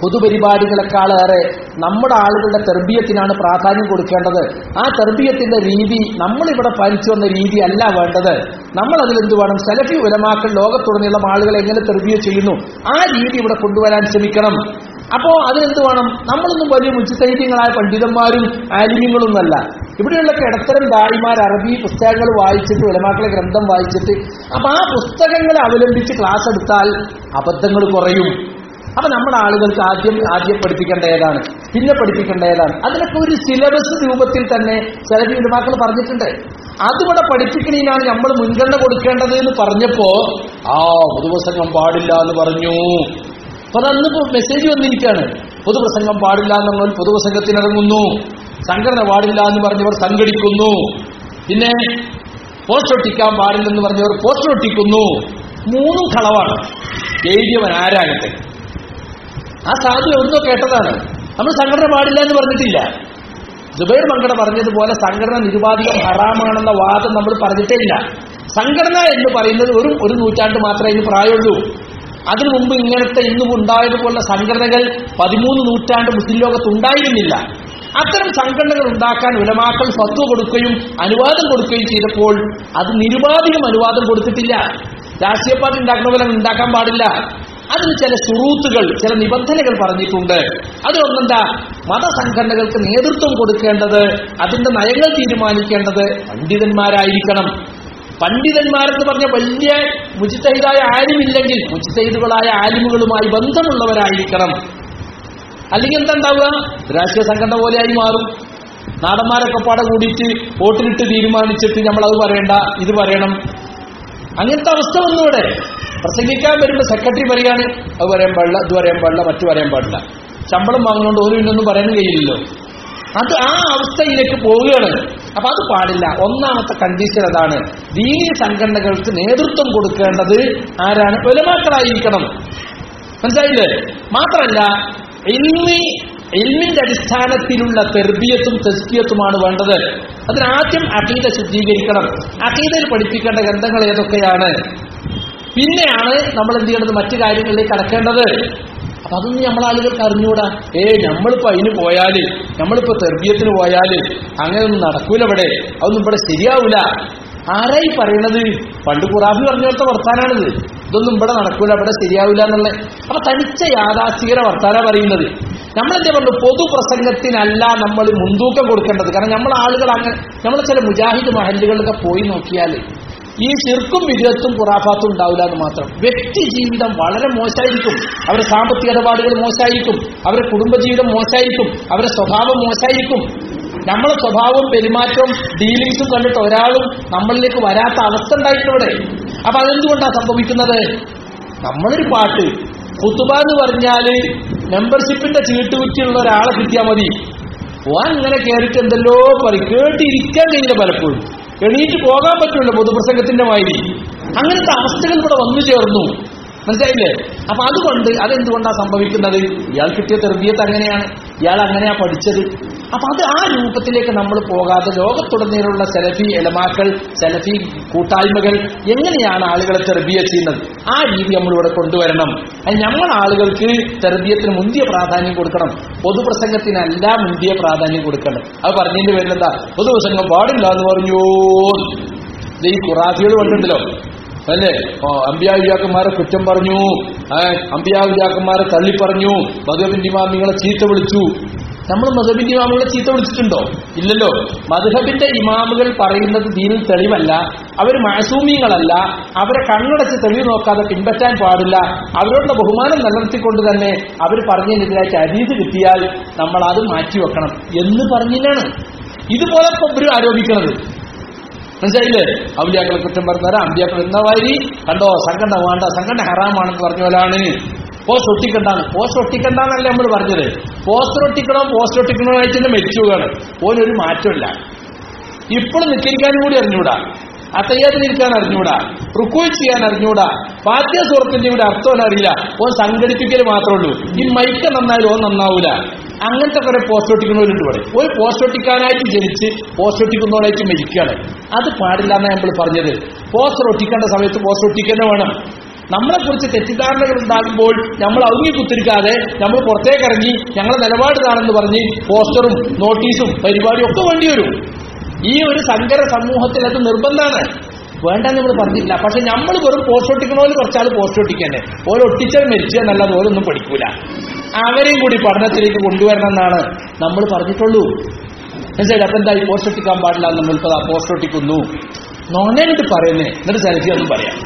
Speaker 1: പൊതുപരിപാടികളെക്കാളേറെ നമ്മുടെ ആളുകളുടെ തെർബീയത്തിനാണ് പ്രാധാന്യം കൊടുക്കേണ്ടത് ആ തെർബീയത്തിന്റെ രീതി നമ്മളിവിടെ പാലിച്ചു വന്ന രീതി അല്ല വേണ്ടത് നമ്മൾ അതിൽ എന്ത് വേണം സെലഫി ഉലമാക്കൾ ലോകത്തുടനീളം ആളുകളെ എങ്ങനെ തെർബീയ ചെയ്യുന്നു ആ രീതി ഇവിടെ കൊണ്ടുവരാൻ ശ്രമിക്കണം അപ്പോ അതിനെന്ത് വേണം നമ്മളൊന്നും വലിയ മുച്ചിത്തൈര്യങ്ങളായ പണ്ഡിതന്മാരും ആലിമ്യങ്ങളൊന്നുമല്ല ഇവിടെയുള്ള ഇടത്തരം ദായിമാർ അറബി പുസ്തകങ്ങൾ വായിച്ചിട്ട് ഉലമാക്കളെ ഗ്രന്ഥം വായിച്ചിട്ട് അപ്പൊ ആ പുസ്തകങ്ങളെ അവലംബിച്ച് ക്ലാസ് എടുത്താൽ അബദ്ധങ്ങൾ കുറയും അപ്പൊ നമ്മുടെ ആളുകൾക്ക് ആദ്യം ആദ്യം പഠിപ്പിക്കേണ്ട ഏതാണ് പിന്നെ പഠിപ്പിക്കേണ്ട ഏതാണ് അതിനൊക്കെ ഒരു സിലബസ് രൂപത്തിൽ തന്നെ ചില ഉലമാക്കൾ പറഞ്ഞിട്ടുണ്ട് അതിവിടെ പഠിപ്പിക്കണീനാണ് നമ്മൾ മുൻഗണന കൊടുക്കേണ്ടത് എന്ന് പറഞ്ഞപ്പോ ആ പൊതുപ്രസംഗം പാടില്ല എന്ന് പറഞ്ഞു അപ്പൊ അതന്നിപ്പോ മെസ്സേജ് വന്നിരിക്കുകയാണ് പൊതുപ്രസംഗം പാടില്ല എന്നവർ പൊതുപ്രസംഗത്തിനിറങ്ങുന്നു സംഘടന പാടില്ല എന്ന് പറഞ്ഞവർ സംഘടിക്കുന്നു പിന്നെ പോസ്റ്റർ ഒട്ടിക്കാൻ പാടില്ലെന്ന് പറഞ്ഞവർ പോസ്റ്റർ ഒട്ടിക്കുന്നു മൂന്നും കളവാണ് എഴുതിയവൻ ആരാകട്ടെ ആ സാധു എവിടുന്നോ കേട്ടതാണ് നമ്മൾ സംഘടന പാടില്ല എന്ന് പറഞ്ഞിട്ടില്ല ജുബൈർ മങ്കട പറഞ്ഞതുപോലെ സംഘടന നിരുപാധികം ഹറാമാണെന്ന വാദം നമ്മൾ പറഞ്ഞിട്ടേ ഇല്ല സംഘടന എന്ന് പറയുന്നത് ഒരു ഒരു നൂറ്റാണ്ട് മാത്രമേ ഇതിന് പ്രായമുള്ളൂ അതിനു മുമ്പ് ഇങ്ങനത്തെ ഇന്നും ഉണ്ടായതുപോലുള്ള സംഘടനകൾ പതിമൂന്ന് നൂറ്റാണ്ട് മുസ്ലിം ലോകത്ത് ഉണ്ടായിരുന്നില്ല അത്തരം സംഘടനകൾ ഉണ്ടാക്കാൻ ഉലമാക്കൾ ഫത്വ കൊടുക്കുകയും അനുവാദം കൊടുക്കുകയും ചെയ്തപ്പോൾ അത് നിരുപാധികം അനുവാദം കൊടുത്തിട്ടില്ല രാഷ്ട്രീയ പാർട്ടി ഉണ്ടാക്കുന്ന പോലെ ഉണ്ടാക്കാൻ പാടില്ല അതിന് ചില സുറൂത്തുകൾ ചില നിബന്ധനകൾ പറഞ്ഞിട്ടുണ്ട് അതിലൊന്നെന്താ മതസംഘടനകൾക്ക് നേതൃത്വം കൊടുക്കേണ്ടത് അതിന്റെ നയങ്ങൾ തീരുമാനിക്കേണ്ടത് പണ്ഡിതന്മാരായിരിക്കണം പണ്ഡിതന്മാരെന്ന് പറഞ്ഞ വലിയ മുജിത്തഹിദായ ആലിമില്ലെങ്കിൽ മുജിത്തഹിദുകളായ ആലിമുകളുമായി ബന്ധമുള്ളവരായിരിക്കണം അല്ലെങ്കിൽ എന്താ ഉണ്ടാവുക രാഷ്ട്രീയ സംഘടന പോലെയായി മാറും നാടന്മാരൊക്കെ പാടെ കൂടിയിട്ട് വോട്ടിലിട്ട് തീരുമാനിച്ചിട്ട് നമ്മൾ അത് പറയണ്ട ഇത് പറയണം അങ്ങനത്തെ അവസ്ഥ വന്നു ഇവിടെ പ്രസംഗിക്കാൻ വരുമ്പോൾ സെക്രട്ടറി പറയാണ് അത് പറയാൻ പാടില്ല ഇത് പറയാൻ പാടില്ല മറ്റു പറയാൻ പാടില്ല ശമ്പളം വാങ്ങുന്നതുകൊണ്ട് ഒരു ഇന്നൊന്നും പറയാൻ കഴിയില്ലല്ലോ അത് ആ അവസ്ഥയിലേക്ക് പോവുകയാണ് അപ്പൊ അത് പാടില്ല ഒന്നാമത്തെ കണ്ടീഷൻ അതാണ് ദീനീ സംഘടനകൾക്ക് നേതൃത്വം കൊടുക്കേണ്ടത് ആരാണ് ഒലമാക്കളായിരിക്കണം മനസ്സിലായില്ലേ മാത്രമല്ല ഇൽമി ഇൽമിന്റെ അടിസ്ഥാനത്തിലുള്ള തെർബിയത്തും തെസ്കിയത്തുമാണ് വേണ്ടത് അതിനാദ്യം അഖീദ ശുദ്ധീകരിക്കണം അഖീദയിൽ പഠിപ്പിക്കേണ്ട ഗ്രന്ഥങ്ങൾ ഏതൊക്കെയാണ് പിന്നെയാണ് നമ്മൾ എന്ത് ചെയ്യേണ്ടത് മറ്റു കാര്യങ്ങളിലേക്ക് കടക്കേണ്ടത് അപ്പൊ അതൊന്നും നമ്മളെ ആളുകൾക്ക് അറിഞ്ഞുകൂടാ ഏ നമ്മളിപ്പോ അതിന് പോയാല് നമ്മളിപ്പോ തെർബിയത്തിന് പോയാല് അങ്ങനെയൊന്നും നടക്കൂല ഇവിടെ അതൊന്നും ഇവിടെ ശരിയാവൂല ആരായി പറയണത് പണ്ട് ഖുറാബി പറഞ്ഞ പോലത്തെ വർത്താനാണിത് ഇതൊന്നും ഇവിടെ നടക്കൂല ഇവിടെ ശരിയാവില്ല എന്നുള്ള അപ്പൊ തനിച്ച യാഥാസ്ഥികര വർത്താന പറയുന്നത് നമ്മളെന്താ പറഞ്ഞു പൊതുപ്രസംഗത്തിനല്ല നമ്മൾ മുൻതൂക്കം കൊടുക്കേണ്ടത് കാരണം നമ്മളെ ആളുകൾ അങ്ങനെ നമ്മൾ ചില മുജാഹിദ് മഹല്ലുകളിലൊക്കെ പോയി നോക്കിയാൽ ഈ ശിർക്കും വിജയത്തും കുറാഫാത്തും ഉണ്ടാവില്ല എന്ന് മാത്രം വ്യക്തി ജീവിതം വളരെ മോശമായിരിക്കും അവരുടെ സാമ്പത്തിക ഇടപാടുകൾ മോശമായിരിക്കും അവരുടെ കുടുംബജീവിതം മോശമായിരിക്കും അവരുടെ സ്വഭാവം മോശമായിരിക്കും നമ്മളെ സ്വഭാവവും പെരുമാറ്റവും ഡീലിങ്സും കണ്ടിട്ട് ഒരാളും നമ്മളിലേക്ക് വരാത്ത അവസ്ഥ ഉണ്ടായിട്ടിവിടെ അപ്പൊ അതെന്തുകൊണ്ടാണ് സംഭവിക്കുന്നത് നമ്മളൊരു പാട്ട് കുത്തുബ എന്ന് പറഞ്ഞാല് മെമ്പർഷിപ്പിന്റെ ചീട്ട് കുറ്റിയുള്ള ഒരാളെ കിട്ടിയാൽ മതി ഓ അങ്ങനെ കയറിയിട്ട് എന്തെല്ലോ പറയും കേട്ടിരിക്കാൻ കഴിയില്ല പലപ്പോഴും എണീറ്റ് പോകാൻ പറ്റുമല്ലോ പൊതുപ്രസംഗത്തിന്റെ മാതിരി അങ്ങനത്തെ അവസ്ഥകൾ ഇവിടെ വന്നു ചേർന്നു മനസ്സിലായില്ലേ അപ്പൊ അതുകൊണ്ട് അതെന്തുകൊണ്ടാണ് സംഭവിക്കുന്നത് ഇയാൾ കിട്ടിയ തെർബിയത്ത് അങ്ങനെയാണ് ഇയാൾ അങ്ങനെയാ പഠിച്ചത് അപ്പൊ അത് ആ രൂപത്തിലേക്ക് നമ്മൾ പോകാതെ ലോകത്തുടനീളമുള്ള സെലഫി എലമാക്കൾ സെലഫി കൂട്ടായ്മകൾ എങ്ങനെയാണ് ആളുകളെ തെർബിയ ചെയ്യുന്നത് ആ രീതി നമ്മളിവിടെ കൊണ്ടുവരണം അത് നമ്മൾ ആളുകൾക്ക് തെർബിയത്തിന് മുന്തിയ പ്രാധാന്യം കൊടുക്കണം പൊതുപ്രസംഗത്തിനല്ല മുന്തിയ പ്രാധാന്യം കൊടുക്കണം അത് പറഞ്ഞതിന്റെ പേരിൽ എന്താ പൊതുപ്രസംഗം പാടില്ല എന്ന് പറഞ്ഞു ഇത് ഈ ഖുറാഫികൾ കണ്ടിട്ടുണ്ടല്ലോ അല്ലേ ഓ അമ്പിയാവിജാക്കന്മാരെ കുറ്റം പറഞ്ഞു അമ്പിയാവിജാക്കന്മാരെ തള്ളിപ്പറഞ്ഞു മധുബിന്റെ ഇമാമികളെ ചീത്ത വിളിച്ചു നമ്മൾ മധുബിന്റെ ഇമാമുകളെ ചീത്ത വിളിച്ചിട്ടുണ്ടോ ഇല്ലല്ലോ മധുഹബിന്റെ ഇമാമുകൾ പറയുന്നത് ദീനിൽ തെളിവല്ല അവർ മാസൂമികളല്ല അവരെ കണ്ണടച്ച് തെളിവ് നോക്കാതെ പിൻപറ്റാൻ പാടില്ല അവരോടുള്ള ബഹുമാനം നിലനിർത്തിക്കൊണ്ട് തന്നെ അവർ പറഞ്ഞതിനെതിരായിട്ട് അരീത് കിട്ടിയാൽ നമ്മൾ അത് മാറ്റിവെക്കണം എന്ന് പറഞ്ഞില്ലാണ് ഇതുപോലെ ഇപ്പൊ ഇവർ ആരോപിക്കുന്നത് മനസ്സിലായില്ലേ ഔലിയാക്കളെ കുറ്റം പറഞ്ഞാൽ അമ്പിയാക്കൾ എന്ന വാരി കണ്ടോ സംഘടന വേണ്ട സംഘടന ഹറാമാണെന്ന് പറഞ്ഞ പോലാണ് പോസ്റ്റ് ഒട്ടിക്കണ്ടാണ് പോസ്റ്റ് ഒട്ടിക്കണ്ടെന്നല്ല നമ്മൾ പറഞ്ഞത് പോസ്റ്റർ ഒട്ടിക്കണോ പോസ്റ്റർ ഒട്ടിക്കണമായിട്ട് തന്നെ മരിച്ചു പോവുകയാണ് ഓനൊരു മാറ്റമില്ല ഇപ്പോഴും നിൽക്കാനും കൂടി അറിഞ്ഞൂടാ അത്തയ്യാത്തിന് ഇരിക്കാൻ അറിഞ്ഞൂടാ റുക്കോയ് ചെയ്യാൻ അറിഞ്ഞൂടാ പാഠ്യ സുഹൃത്തിന്റെ കൂടെ അർത്ഥം അറിയില്ല ഓൻ സംഘടിപ്പിക്കൽ മാത്രമേ ഉള്ളൂ ഈ മൈക്ക നന്നായാലും ഓൻ നന്നാവൂല അങ്ങനത്തെ കുറെ പോസ്റ്റ് ഒട്ടിക്കുന്നവരുണ്ട് ഇവിടെ ഒരു പോസ്റ്റ് ഒട്ടിക്കാനായിട്ട് ജനിച്ച് പോസ്റ്റ് ഒട്ടിക്കുന്നവരായിട്ട് മരിക്കുകയാണ് അത് പാടില്ല എന്നാണ് നമ്മൾ പറഞ്ഞത് പോസ്റ്റർ ഒട്ടിക്കേണ്ട സമയത്ത് പോസ്റ്റർ ഒട്ടിക്കന്നെ വേണം നമ്മളെ കുറിച്ച് തെറ്റിദ്ധാരണകൾ ഉണ്ടാകുമ്പോൾ നമ്മൾ ഔങ്ങി കുത്തിരിക്കാതെ നമ്മൾ പുറത്തേക്ക് ഇറങ്ങി ഞങ്ങളെ നിലപാട് ഇതാണെന്ന് പറഞ്ഞ് പോസ്റ്ററും നോട്ടീസും പരിപാടിയും ഒക്കെ വേണ്ടി വരും ഈ ഒരു സങ്കര സമൂഹത്തിൽ അത് നിർബന്ധമാണ് വേണ്ട നമ്മൾ പറഞ്ഞില്ല പക്ഷെ നമ്മൾ വെറും പോസ്റ്റ് ഒട്ടിക്കണോല് കുറച്ചാൾ പോസ്റ്റ് ഒട്ടിക്കന്നെ ഓരോ ഒട്ടിച്ചാൽ മരിച്ചു എന്നല്ലാതെ ഓരോന്നും പഠിക്കൂല അവരെയും കൂടി പഠനത്തിലേക്ക് കൊണ്ടുവരണം എന്നാണ് നമ്മൾ പറഞ്ഞിട്ടുള്ളൂ മനസ്സിലായി അപ്പൊ എന്തായി പോസ്റ്റ് ഒട്ടിക്കാൻ പാടില്ല എന്ന് നമ്മളിപ്പോ പോസ്റ്റ് ഒട്ടിക്കുന്നു നോണെന്നിട്ട് പറയുന്നേ എന്നിട്ട് സെൽഫി ഒന്നും പറയാം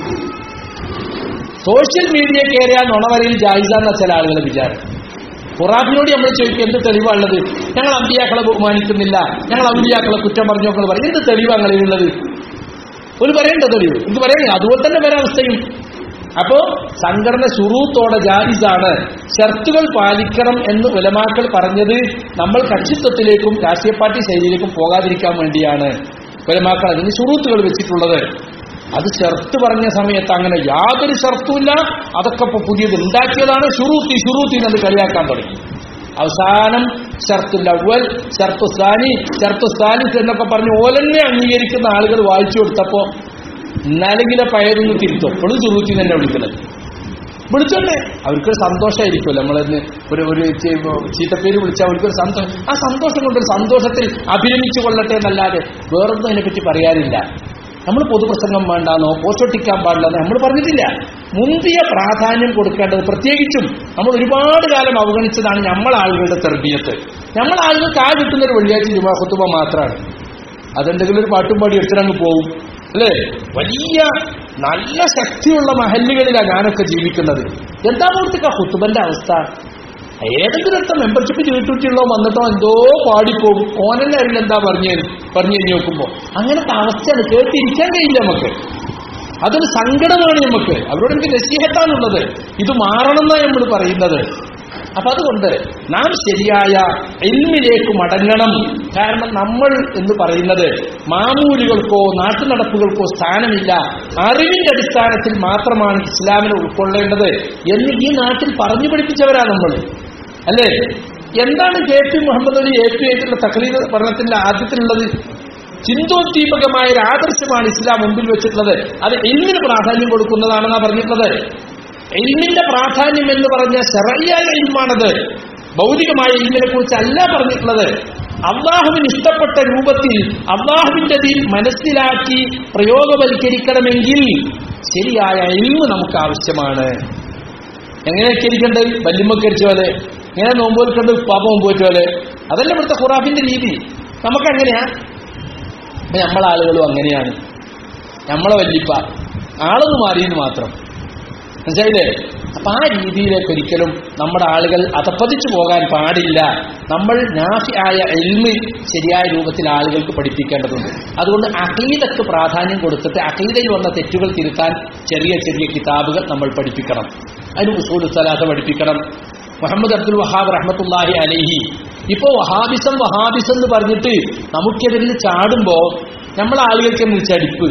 Speaker 1: സോഷ്യൽ മീഡിയ കയറിയ നുണവരയിൽ ജായിസാന്ന ചില ആളുകളുടെ വിചാരം ഖുറാഫിനോട് നമ്മൾ ചോദിക്കും എന്ത് തെളിവാണുള്ളത് ഞങ്ങൾ അമ്പിയാക്കളെ ബഹുമാനിക്കുന്നില്ല ഞങ്ങൾ അമ്പിയാക്കളെ കുറ്റം പറഞ്ഞു നോക്കുന്നത് പറയും എന്ത് തെളിവാണ് നിങ്ങളിലുള്ളത് ഒരു പറയേണ്ട തെളിവ് ഇത് പറയണേ അതുപോലെ തന്നെ വരാവസ്ഥയും അപ്പോ സംഘടന ശുറൂത്തോടെ ജായിസാണ് ഷർത്തുകൾ പാലിക്കണം എന്ന് ഉലമാക്കൾ പറഞ്ഞത് നമ്മൾ കക്ഷിത്വത്തിലേക്കും രാഷ്ട്രീയ പാർട്ടി ശൈലിയിലേക്കും പോകാതിരിക്കാൻ വേണ്ടിയാണ് ഉലമാക്കൾ അതിന് ശുറൂത്തുകൾ വെച്ചിട്ടുള്ളത് അത് ഷർത്ത് പറഞ്ഞ സമയത്ത് അങ്ങനെ യാതൊരു ഷർത്തുമില്ല അതൊക്കെ ഇപ്പൊ പുതിയത് ഉണ്ടാക്കിയതാണ് ഷുറൂത്തി ഷുറൂത്തി എന്നത് കളിയാക്കാൻ തുടങ്ങി അവസാനം ഷർത്തുൽ അവൽ ഷർത്തു സ്ഥാനി ഷർത്തു സ്ഥാനിസ് എന്നൊക്കെ പറഞ്ഞ് ഓലന്നെ അംഗീകരിക്കുന്ന ആളുകൾ വായിച്ചു കൊടുത്തപ്പോ നലകിലെ പയതൊന്ന് തിരുത്തും എപ്പോഴും സുറൂത്തി തന്നെ വിളിക്കുന്നത് വിളിച്ചോട്ടെ അവർക്കൊരു സന്തോഷമായിരിക്കുമല്ലോ നമ്മളിന്ന് ഒരു ഒരു ചീ- ചീത്തപ്പേര് വിളിച്ചാൽ അവർക്കൊരു സന്തോഷം ആ സന്തോഷം കൊണ്ടൊരു സന്തോഷത്തിൽ അഭിരമിച്ചു കൊള്ളട്ടെ എന്നല്ലാതെ വേറൊന്നും അതിനെപ്പറ്റി പറയാനില്ല നമ്മൾ പൊതുപ്രസംഗം വേണ്ടാന്നോ പോസ്റ്റൊട്ടിക്കാൻ പാടില്ലെന്നോ നമ്മൾ പറഞ്ഞിട്ടില്ല മുന്തിയ പ്രാധാന്യം കൊടുക്കേണ്ടത് പ്രത്യേകിച്ചും നമ്മൾ ഒരുപാട് കാലം അവഗണിച്ചതാണ് നമ്മൾ ആളുകളുടെ തെർബിയത്ത് നമ്മൾ ആളുകൾക്ക് ആ കിട്ടുന്ന ഒരു വെള്ളിയാഴ്ച ജുമാ ഖുത്തുബ മാത്രമാണ് അതെന്തെങ്കിലും ഒരു പാട്ടും പാടി എടുത്തിട്ടങ്ങ് പോവും അല്ലേ വലിയ നല്ല ശക്തിയുള്ള മഹല്ലുകളിലാണ് ഞാനൊക്കെ ജീവിക്കുന്നത് എന്താ അവിടുത്തെ ഹുത്തുബന്റെ അവസ്ഥ ഏതെങ്കിലും അടുത്ത മെമ്പർഷിപ്പ് ചെയ്തിട്ടുള്ളോ വന്നിട്ടോ എന്തോ പാടിപ്പോകും ഓനെന്നെ അറിയില്ല എന്താ പറഞ്ഞു പറഞ്ഞു കഴിഞ്ഞ് നോക്കുമ്പോ അങ്ങനത്തെ അവസ്ഥയാണ് കേട്ടിരിക്കാൻ കഴിയില്ല നമുക്ക് അതൊരു സങ്കടമാണ് നമുക്ക് അവരോട് എനിക്ക് നസീഹത്താണുള്ളത് ഇത് മാറണമെന്നാണ് നമ്മൾ പറയുന്നത് അപ്പൊ അതുകൊണ്ട് നാം ശരിയായ എൽമിലേക്ക് മടങ്ങണം കാരണം നമ്മൾ എന്ന് പറയുന്നത് മാമൂലുകൾക്കോ നാട്ടുനടപ്പുകൾക്കോ സ്ഥാനമില്ല അറിവിന്റെ അടിസ്ഥാനത്തിൽ മാത്രമാണ് ഇസ്ലാമിനെ ഉൾക്കൊള്ളേണ്ടത് എന്ന് ഈ നാട്ടിൽ പറഞ്ഞു പഠിപ്പിച്ചവരാ നമ്മൾ അല്ലേ എന്താണ് K P Muhammad Ali A P ആയിട്ടുള്ള തക്ലീദ് പഠനത്തിന്റെ ആദ്യത്തിലുള്ളത് ചിന്തോദ്ദീപകമായ ഒരു ആദർശമാണ് ഇസ്ലാം മുമ്പിൽ വെച്ചിട്ടുള്ളത് അത് എല്ലിന് പ്രാധാന്യം കൊടുക്കുന്നതാണെന്നാ പറഞ്ഞിട്ടുള്ളത് എൽമിന്റെ പ്രാധാന്യം എന്ന് പറഞ്ഞ ശറയ്യായ ഇൽമാണത് ഭൗതികമായ ഇൽമിനെ കുറിച്ച് അല്ല പറഞ്ഞിട്ടുള്ളത് അള്ളാഹുവിന് ഇഷ്ടപ്പെട്ട രൂപത്തിൽ അള്ളാഹുവിന്റെ ദീൻ മനസ്സിലാക്കി പ്രയോഗവൽക്കരിക്കണമെങ്കിൽ ശരിയായ ഇൽമ് നമുക്ക് ആവശ്യമാണ് എങ്ങനെയൊക്കെ ഇരിക്കേണ്ടത് വല്യമ്മക്കരിച്ച പോലെ ഇങ്ങനെ നോമ്പോൽക്കേണ്ടത് പാപ നോമ്പോറ്റ പോലെ അതല്ല ഇവിടുത്തെ ഖുറാഫിന്റെ രീതി നമുക്കെങ്ങനെയാ അപ്പൊ നമ്മളെ ആളുകളും അങ്ങനെയാണ് നമ്മളെ വല്യപ്പ ആളൊന്ന് മാറിയെന്ന് മാത്രം മനസ്സിലായില്ലേ അപ്പൊ ആ രീതിയിലേക്ക് ഒരിക്കലും നമ്മുടെ ആളുകൾ അതപ്പതിച്ചു പോകാൻ പാടില്ല നമ്മൾ നാഫി ആയ എൽമ് ശരിയായ രൂപത്തിൽ ആളുകൾക്ക് പഠിപ്പിക്കേണ്ടതുണ്ട് അതുകൊണ്ട് അഖീദക്ക് പ്രാധാന്യം കൊടുത്തിട്ട് അഖീദയിൽ വന്ന തെറ്റുകൾ തിരുത്താൻ ചെറിയ ചെറിയ കിതാബുകൾ നമ്മൾ പഠിപ്പിക്കണം അതിന് ഉസൂൽ സലാത്ത പഠിപ്പിക്കണം മുഹമ്മദ് അബ്ദുൽ വഹാബ് റഹ്മത്തുല്ലാഹി അലൈഹി ഇപ്പോ വഹാബിസം വഹാബിസം എന്ന് പറഞ്ഞിട്ട് നമുക്കെതിരിൽ ചാടുമ്പോ നമ്മളെ ആളുകൾക്ക് എന്ന് ചടിപ്പ്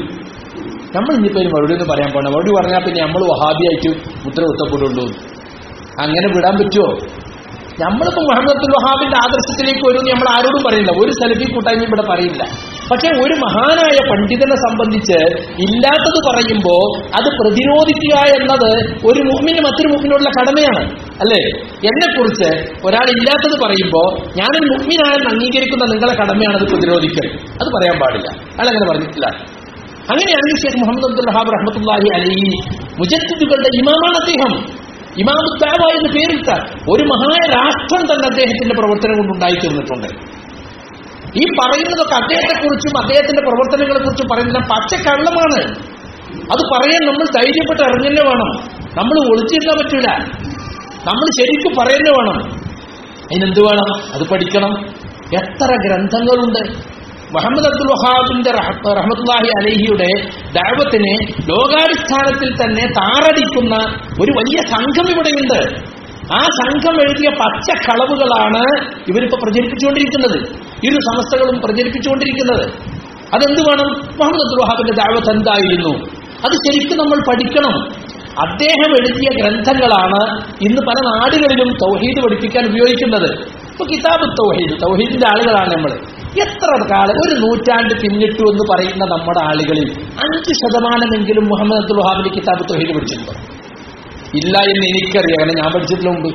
Speaker 1: നമ്മൾ ഇനിയിപ്പോ ഇതിന് മറുപടി ഒന്നും പറയാൻ പോകണം മറുപടി പറഞ്ഞാൽ പിന്നെ നമ്മൾ വഹാബിയായിട്ട് മുദ്ര കുത്തപ്പെടുള്ളൂ അങ്ങനെ വിടാൻ പറ്റുമോ നമ്മളിപ്പോ മുഹമ്മദ് അബ്ദുൽ വഹാബിന്റെ ആദർശത്തിലേക്ക് വരും നമ്മൾ ആരോടും പറയില്ല ഒരു സെൽഫി കൂട്ടായ്മ ഇവിടെ പറയില്ല പക്ഷെ ഒരു മഹാനായ പണ്ഡിതനെ സംബന്ധിച്ച് ഇല്ലാത്തത് പറയുമ്പോ അത് പ്രതിരോധിക്കുക എന്നത് ഒരു മുഹ്മിന് മറ്റൊരു മുഹ്മിനോടുള്ള കടമയാണ് അല്ലേ എന്നെ കുറിച്ച് ഒരാൾ ഇല്ലാത്തത് പറയുമ്പോ ഞാനൊരു മുഹ്മിനാണെന്ന് അംഗീകരിക്കുന്ന നിങ്ങളെ കടമയാണ് അത് പ്രതിരോധിക്കൽ അത് പറയാൻ പാടില്ല അയാൾ അങ്ങനെ പറഞ്ഞിട്ടില്ല അങ്ങനെയാണെങ്കിൽ ഷേഖ് മുഹമ്മദ് അബ്ദുൽ വഹാബ് റഹ്മത്തുല്ലാഹി അലി മുജദ്ദിദുകളുടെ ഇമാമാണ് അദ്ദേഹം ഇമാമുത്താവ എന്ന് പേരിട്ട ഒരു മഹായ രാഷ്ട്രം തന്നെ അദ്ദേഹത്തിന്റെ പ്രവർത്തനം കൊണ്ടുണ്ടായി തീർന്നിട്ടുണ്ട് ഈ പറയുന്നതൊക്കെ അദ്ദേഹത്തെക്കുറിച്ചും അദ്ദേഹത്തിന്റെ പ്രവർത്തനങ്ങളെ കുറിച്ചും പറയുന്ന പച്ചക്കള്ളമാണ് അത് പറയാൻ നമ്മൾ ധൈര്യപ്പെട്ട് ഇറങ്ങുന്നേ വേണം നമ്മൾ ഒളിച്ചിരുന്നാൻ പറ്റൂല നമ്മൾ ശരിക്കും പറയുന്നേ വേണം അതിനെന്ത് വേണം അത് പഠിക്കണം എത്ര ഗ്രന്ഥങ്ങളുണ്ട് മുഹമ്മദ് അബ്ദുൽ വഹാബിന്റെ റഹ- റഹ്മത്തുള്ളാഹി അലഹിയുടെ ദൈവത്തിന് ലോകാടിസ്ഥാനത്തിൽ തന്നെ താറടിക്കുന്ന ഒരു വലിയ സംഘം ഇവിടെയുണ്ട് ആ സംഘം എഴുതിയ പച്ചക്കളവുകളാണ് ഇവരിപ്പോ പ്രചരിപ്പിച്ചുകൊണ്ടിരിക്കുന്നത് ഇരു സംസ്ഥകളും പ്രചരിപ്പിച്ചുകൊണ്ടിരിക്കുന്നത് അതെന്ത് വേണം മുഹമ്മദ് അബ്ദുൽ വഹാബിന്റെ ദൈവത്ത് എന്തായിരുന്നു അത് ശരിക്കും നമ്മൾ പഠിക്കണം അദ്ദേഹം എഴുതിയ ഗ്രന്ഥങ്ങളാണ് ഇന്ന് പല നാടുകളിലും തൗഹീദ് പഠിപ്പിക്കാൻ ഉപയോഗിക്കുന്നത് ഇപ്പൊ കിതാബ് തൗഹീദ് തൗഹീദിന്റെ ആളുകളാണ് നമ്മൾ എത്ര കാലം ഒരു നൂറ്റാണ്ട് പിന്നിട്ടു എന്ന് പറയുന്ന നമ്മുടെ ആളുകളിൽ അഞ്ച് ശതമാനമെങ്കിലും മുഹമ്മദ് അബ്ദുൽ വഹാബിന്റെ കിതാബ് തൊഹീദ് പഠിച്ചിട്ടുണ്ടോ ഇല്ല എന്ന് എനിക്കറിയാം കാരണം ഞാൻ പഠിച്ചിട്ടില്ല മുമ്പ്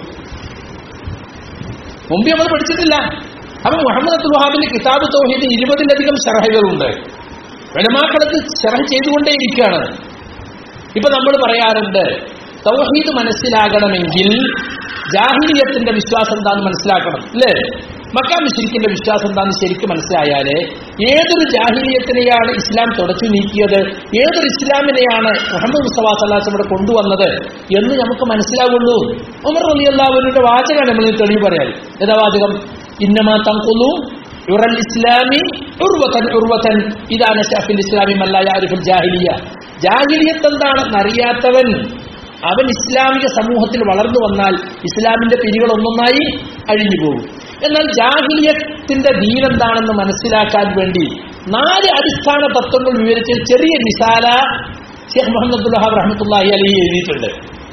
Speaker 1: മുമ്പ് നമ്മൾ പഠിച്ചിട്ടില്ല അപ്പൊ മുഹമ്മദ് അബ്ദുൽ വഹാബിന്റെ കിതാബ് തൗഹീദ് ഇരുപതിലധികം ഷറഹുകളുണ്ട് വെലമാക്കളത്ത് ഷറഹ് ചെയ്തുകൊണ്ടേയിരിക്കുകയാണ് ഇപ്പൊ നമ്മൾ പറയാറുണ്ട് തൗഹീദ് മനസ്സിലാകണമെങ്കിൽ ജാഹിലിയത്തിന്റെ വിശ്വാസം എന്താന്ന് മനസ്സിലാക്കണം അല്ലേ മക്ക മുശ്രിക്കിന്റെ വിശ്വാസം എന്താന്ന് ശരിക്കും മനസ്സിലായാലേ ഏതൊരു ജാഹിലിയത്തിനെയാണ് ഇസ്ലാം തുടച്ചു നീക്കിയത് ഏതൊരു ഇസ്ലാമിനെയാണ് മുഹമ്മദ് മുസ്തഫ സല്ലാസ് ഇവിടെ കൊണ്ടുവന്നത് എന്ന് നമുക്ക് മനസ്സിലാവുള്ളൂ ഉമർ അലി അള്ളാഹുവിന്റെ വാചകമാണ് നമ്മൾ തെളിവ് പറയാൻ ഏതാ വാചകം ഇന്നമാ തങ്കുന്നു യുറൽ ഇസ്ലാമി ഉർവത്തൻ ഉർവത്തൻ ഇതാണ് ഷാഫിൽ ഇസ്ലാമി മല്ലാരിഫുൽ ജാഹിലിയ ജാഹിലിയത്ത് എന്താണെന്ന് അറിയാത്തവൻ അവൻ ഇസ്ലാമിക സമൂഹത്തിൽ വളർന്നു വന്നാൽ ഇസ്ലാമിന്റെ പിരികൾ ഒന്നൊന്നായി അഴിഞ്ഞു പോകും എന്നാൽ ജാഹിലിയത്തിന്റെ ദീനെന്താണെന്ന് മനസ്സിലാക്കാൻ വേണ്ടി നാല് അടിസ്ഥാന തത്വങ്ങൾ വിവരിച്ച് ചെറിയ റിസാല ഷെയ്ഖ് മുഹമ്മദ് വഹാബ് റഹ്മത്തുള്ളാഹി അലി എഴുതിയിട്ടുണ്ട്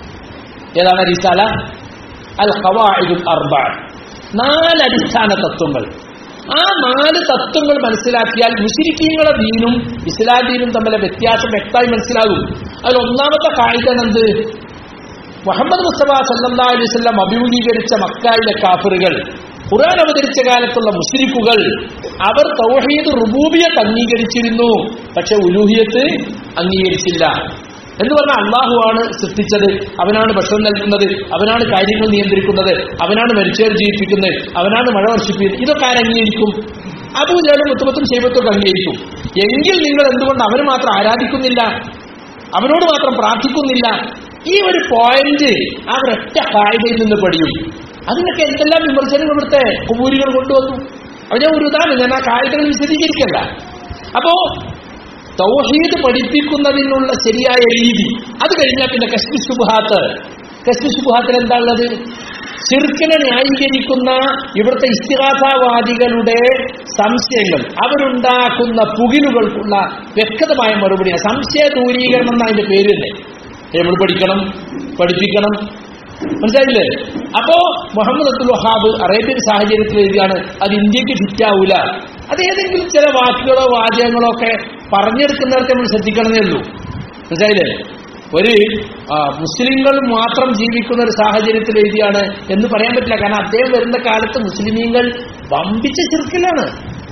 Speaker 1: ഏതാണ് റിസാല അൽ ഖവാഇദുൽ അർബ നാല് അടിസ്ഥാന തത്വങ്ങൾ ആ നാല് തത്വങ്ങൾ മനസ്സിലാക്കിയാൽ മുസ്ലിക്കീങ്ങളെ ദീനും ഇസ്ലാം ദീനും തമ്മിലെ വ്യത്യാസം വ്യക്തമായി മനസ്സിലാകും അതിൽ ഒന്നാമത്തെ കായികം എന്ത് മുഹമ്മദ് മുസ്തഫ സല്ലാ അലൈഹി സ്വല്ലം അഭിമുഖീകരിച്ച മക്കായിലെ കാഫറുകൾ ഖുർആൻ അവതരിച്ച കാലത്തുള്ള മുസ്ലിക്കുകൾ അവർ തൗഹീദ് റുബൂബിയത്ത് അംഗീകരിച്ചിരുന്നു പക്ഷെ ഉലൂഹിയത്ത് അംഗീകരിച്ചില്ല എന്ന് പറഞ്ഞാൽ അള്ളാഹുവാണ് സൃഷ്ടിച്ചത് അവനാണ് ഭക്ഷണം നൽകുന്നത് അവനാണ് കാര്യങ്ങൾ നിയന്ത്രിക്കുന്നത് അവനാണ് മരിച്ചവർ ജീവിപ്പിക്കുന്നത് അവനാണ് മഴ വർഷിപ്പിക്കുന്നത് ഇതൊക്കെ ആരംഗീകരിക്കും അബൂജാലും മുത്തമത്തും ശൈവത്തൊക്കെ അംഗീകരിക്കും എങ്കിൽ നിങ്ങൾ എന്തുകൊണ്ട് അവന് മാത്രം ആരാധിക്കുന്നില്ല അവനോട് മാത്രം പ്രാർത്ഥിക്കുന്നില്ല ഈ ഒരു പോയിന്റ് ആ ഒരൊറ്റ കായികയിൽ നിന്ന് പഠിയും അതിനൊക്കെ എന്തെല്ലാം വിമർശനങ്ങൾ ഇവിടുത്തെ കുബൂരികൾ കൊണ്ടുവന്നു അത് ഞാൻ ഒരു ഉദാഹരണം ഞാൻ ആ കായികങ്ങൾ വിശദീകരിക്കല്ല അപ്പോ തൗഹീദ് പഠിപ്പിക്കുന്നതിനുള്ള ശരിയായ രീതി അത് കഴിഞ്ഞാൽ പിന്നെ കശ്മി ശുബാത്ത് കശ്മി ശുബാത്തിൽ എന്താ ഉള്ളത് ശിർക്കിനെ ന്യായീകരിക്കുന്ന ഇവിടുത്തെ ഇസ്തിഹാസവാദികളുടെ സംശയങ്ങൾ അവരുണ്ടാക്കുന്ന പുകിലുകൾക്കുള്ള വ്യക്തമായ മറുപടിയാണ് സംശയ ദൂരീകരണം എന്ന അതിന്റെ പേര് തന്നെ നമ്മൾ പഠിക്കണം പഠിപ്പിക്കണം മനസ്സിലായില്ലേ അപ്പോ മുഹമ്മദ് അബ്ദുൽ വഹാബ് അറേബ്യൻ സാഹചര്യത്തിൽ എഴുതിയാണ് അത് ഇന്ത്യക്ക് ഫിറ്റാവൂല അത് ഏതെങ്കിലും ചില വാക്കുകളോ വാചകങ്ങളോ ഒക്കെ പറഞ്ഞെടുക്കുന്നിടത്ത് നമ്മൾ ശ്രദ്ധിക്കണമെന്നേ ഉള്ളൂ മനസ്സിലായില്ലേ ഒരു ആ, മുസ്ലിങ്ങൾ മാത്രം ജീവിക്കുന്ന ഒരു സാഹചര്യത്തിൽ എഴുതിയാണ് എന്ന് പറയാൻ പറ്റില്ല കാരണം അദ്ദേഹം വരുന്ന കാലത്ത് മുസ്ലിമീങ്ങൾ വമ്പിച്ച ചെറുക്കിലാണ്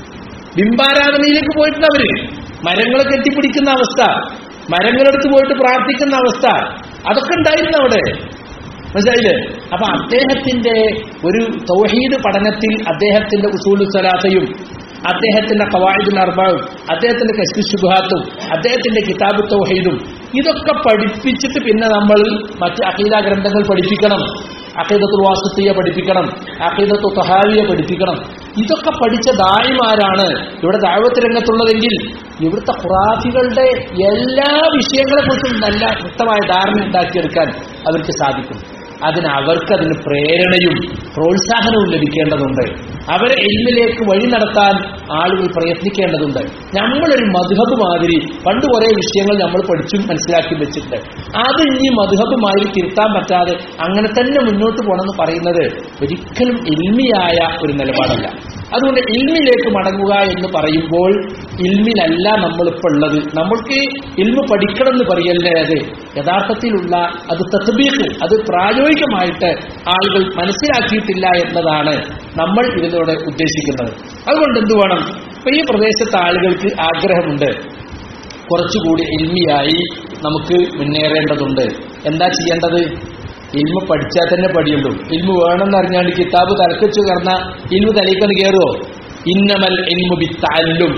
Speaker 1: ബിംബാരാധനയിലേക്ക് പോയിട്ടുണ്ട് അവര് മരങ്ങൾ കെട്ടിപ്പിടിക്കുന്ന അവസ്ഥ മരങ്ങളെടുത്ത് പോയിട്ട് പ്രാർത്ഥിക്കുന്ന അവസ്ഥ അതൊക്കെ ഉണ്ടായിരുന്നു അവിടെ മനസ്സിലായില്ലേ അപ്പൊ അദ്ദേഹത്തിന്റെ ഒരു തൗഹീദ് പഠനത്തിൽ അദ്ദേഹത്തിന്റെ ഉസൂലു സലാത്തയും അദ്ദേഹത്തിന്റെ കവായിദുൽ അർബാവും അദ്ദേഹത്തിന്റെ കശ്മി ശുബാത്തും അദ്ദേഹത്തിന്റെ കിതാബ് തൗഹീദും ഇതൊക്കെ പഠിപ്പിച്ചിട്ട് പിന്നെ നമ്മൾ മറ്റ് അഖീദ ഗ്രന്ഥങ്ങൾ പഠിപ്പിക്കണം അഖീദത്തുൽ വാസുത്തിയ പഠിപ്പിക്കണം അഖീദത്തു തഹാവിയ പഠിപ്പിക്കണം ഇതൊക്കെ പഠിച്ച ദായിമാരാണ് ഇവിടെ ദാവത്ത് രംഗത്തുള്ളതെങ്കിൽ ഇവിടുത്തെ ഖുറാഫികളുടെ എല്ലാ വിഷയങ്ങളെക്കുറിച്ചും നല്ല വ്യക്തമായ ധാരണ ഉണ്ടാക്കിയെടുക്കാൻ അവർക്ക് സാധിക്കും അതിന് അവർക്ക് അതിന് പ്രേരണയും പ്രോത്സാഹനവും ലഭിക്കേണ്ടതുണ്ട് അവരെ എൽമിലേക്ക് വഴി നടത്താൻ ആളുകൾ പ്രയത്നിക്കേണ്ടതുണ്ട് നമ്മളൊരു മധുഹബ് മാതിരി പണ്ട് കുറേ വിഷയങ്ങൾ നമ്മൾ പഠിച്ചും മനസ്സിലാക്കി വെച്ചിട്ടുണ്ട് അത് ഇനി മധുഹബ് മാതിരി തിരുത്താൻ പറ്റാതെ അങ്ങനെ തന്നെ മുന്നോട്ട് പോകണമെന്ന് പറയുന്നത് ഒരിക്കലും ഇൽമിയായ ഒരു നിലപാടല്ല അതുകൊണ്ട് ഇൽമിലേക്ക് മടങ്ങുക എന്ന് പറയുമ്പോൾ ഇൽമിലല്ല നമ്മളിപ്പോൾ ഉള്ളത് നമ്മൾക്ക് ഇൽമ പഠിക്കണം എന്ന് പറയല്ലേ അത് യഥാർത്ഥത്തിലുള്ള അത് തത്ബീഖ് അത് പ്രായോഗികമായിട്ട് ആളുകൾ മനസ്സിലാക്കിയിട്ടില്ല എന്നതാണ് നമ്മൾ ഇതിലൂടെ ഉദ്ദേശിക്കുന്നത് അതുകൊണ്ട് എന്ത് വേണം ഇപ്പൊ ഈ പ്രദേശത്തെ ആളുകൾക്ക് ആഗ്രഹമുണ്ട് കുറച്ചുകൂടി ഇൽമിയായി നമുക്ക് മുന്നേറേണ്ടതുണ്ട് എന്താ ചെയ്യേണ്ടത് ഇൽമ പഠിച്ചാൽ തന്നെ പഠിയുള്ളൂ ഇൽമ വേണമെന്ന് അറിഞ്ഞാണ്ട് കിതാബ് തലക്കെച്ച് കറന്ന ഇൽമ തലയിക്കന്ന് കയറുമോ ഇന്നമൽ ഇൽമു ബിത്താലും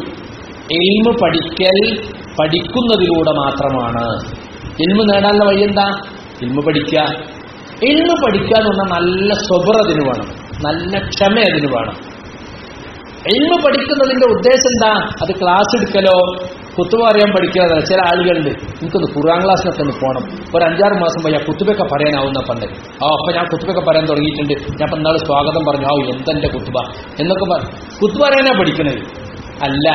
Speaker 1: ഇൽമ പഠിക്കൽ പഠിക്കുന്നതിലൂടെ മാത്രമാണ് ഇൽമ നേടാനുള്ള വഴി എന്താ ഇൽമ പഠിക്കുക ഇൽമ പഠിക്കുക എന്ന് പറഞ്ഞാൽ നല്ല സ്വബർ അതിന് വേണം നല്ല ക്ഷമ അതിന് വേണം ഇൽമ പഠിക്കുന്നതിന്റെ ഉദ്ദേശം എന്താ അത് ക്ലാസ് എടുക്കലോ കുത്തുബ അറിയാൻ പഠിക്കാതെ ചില ആളുകളുണ്ട് എനിക്കൊന്ന് ഖുർആൻ ക്ലാസ്സിനൊക്കെ ഒന്ന് പോകണം ഒരു അഞ്ചാറ് മാസം പോയി ആ കുത്തുബൊക്കെ പറയാനാവുന്ന പണ്ട് ആ അപ്പൊ ഞാൻ കുത്തുബൊക്കെ പറയാൻ തുടങ്ങിയിട്ടുണ്ട് ഞാൻ ഇപ്പൊ ഇന്നാള് സ്വാഗതം പറഞ്ഞു ആ എന്തെന്റെ കുത്തുബ എന്നൊക്കെ പറ കുത്തുബ പറയാനാ പഠിക്കണത് അല്ല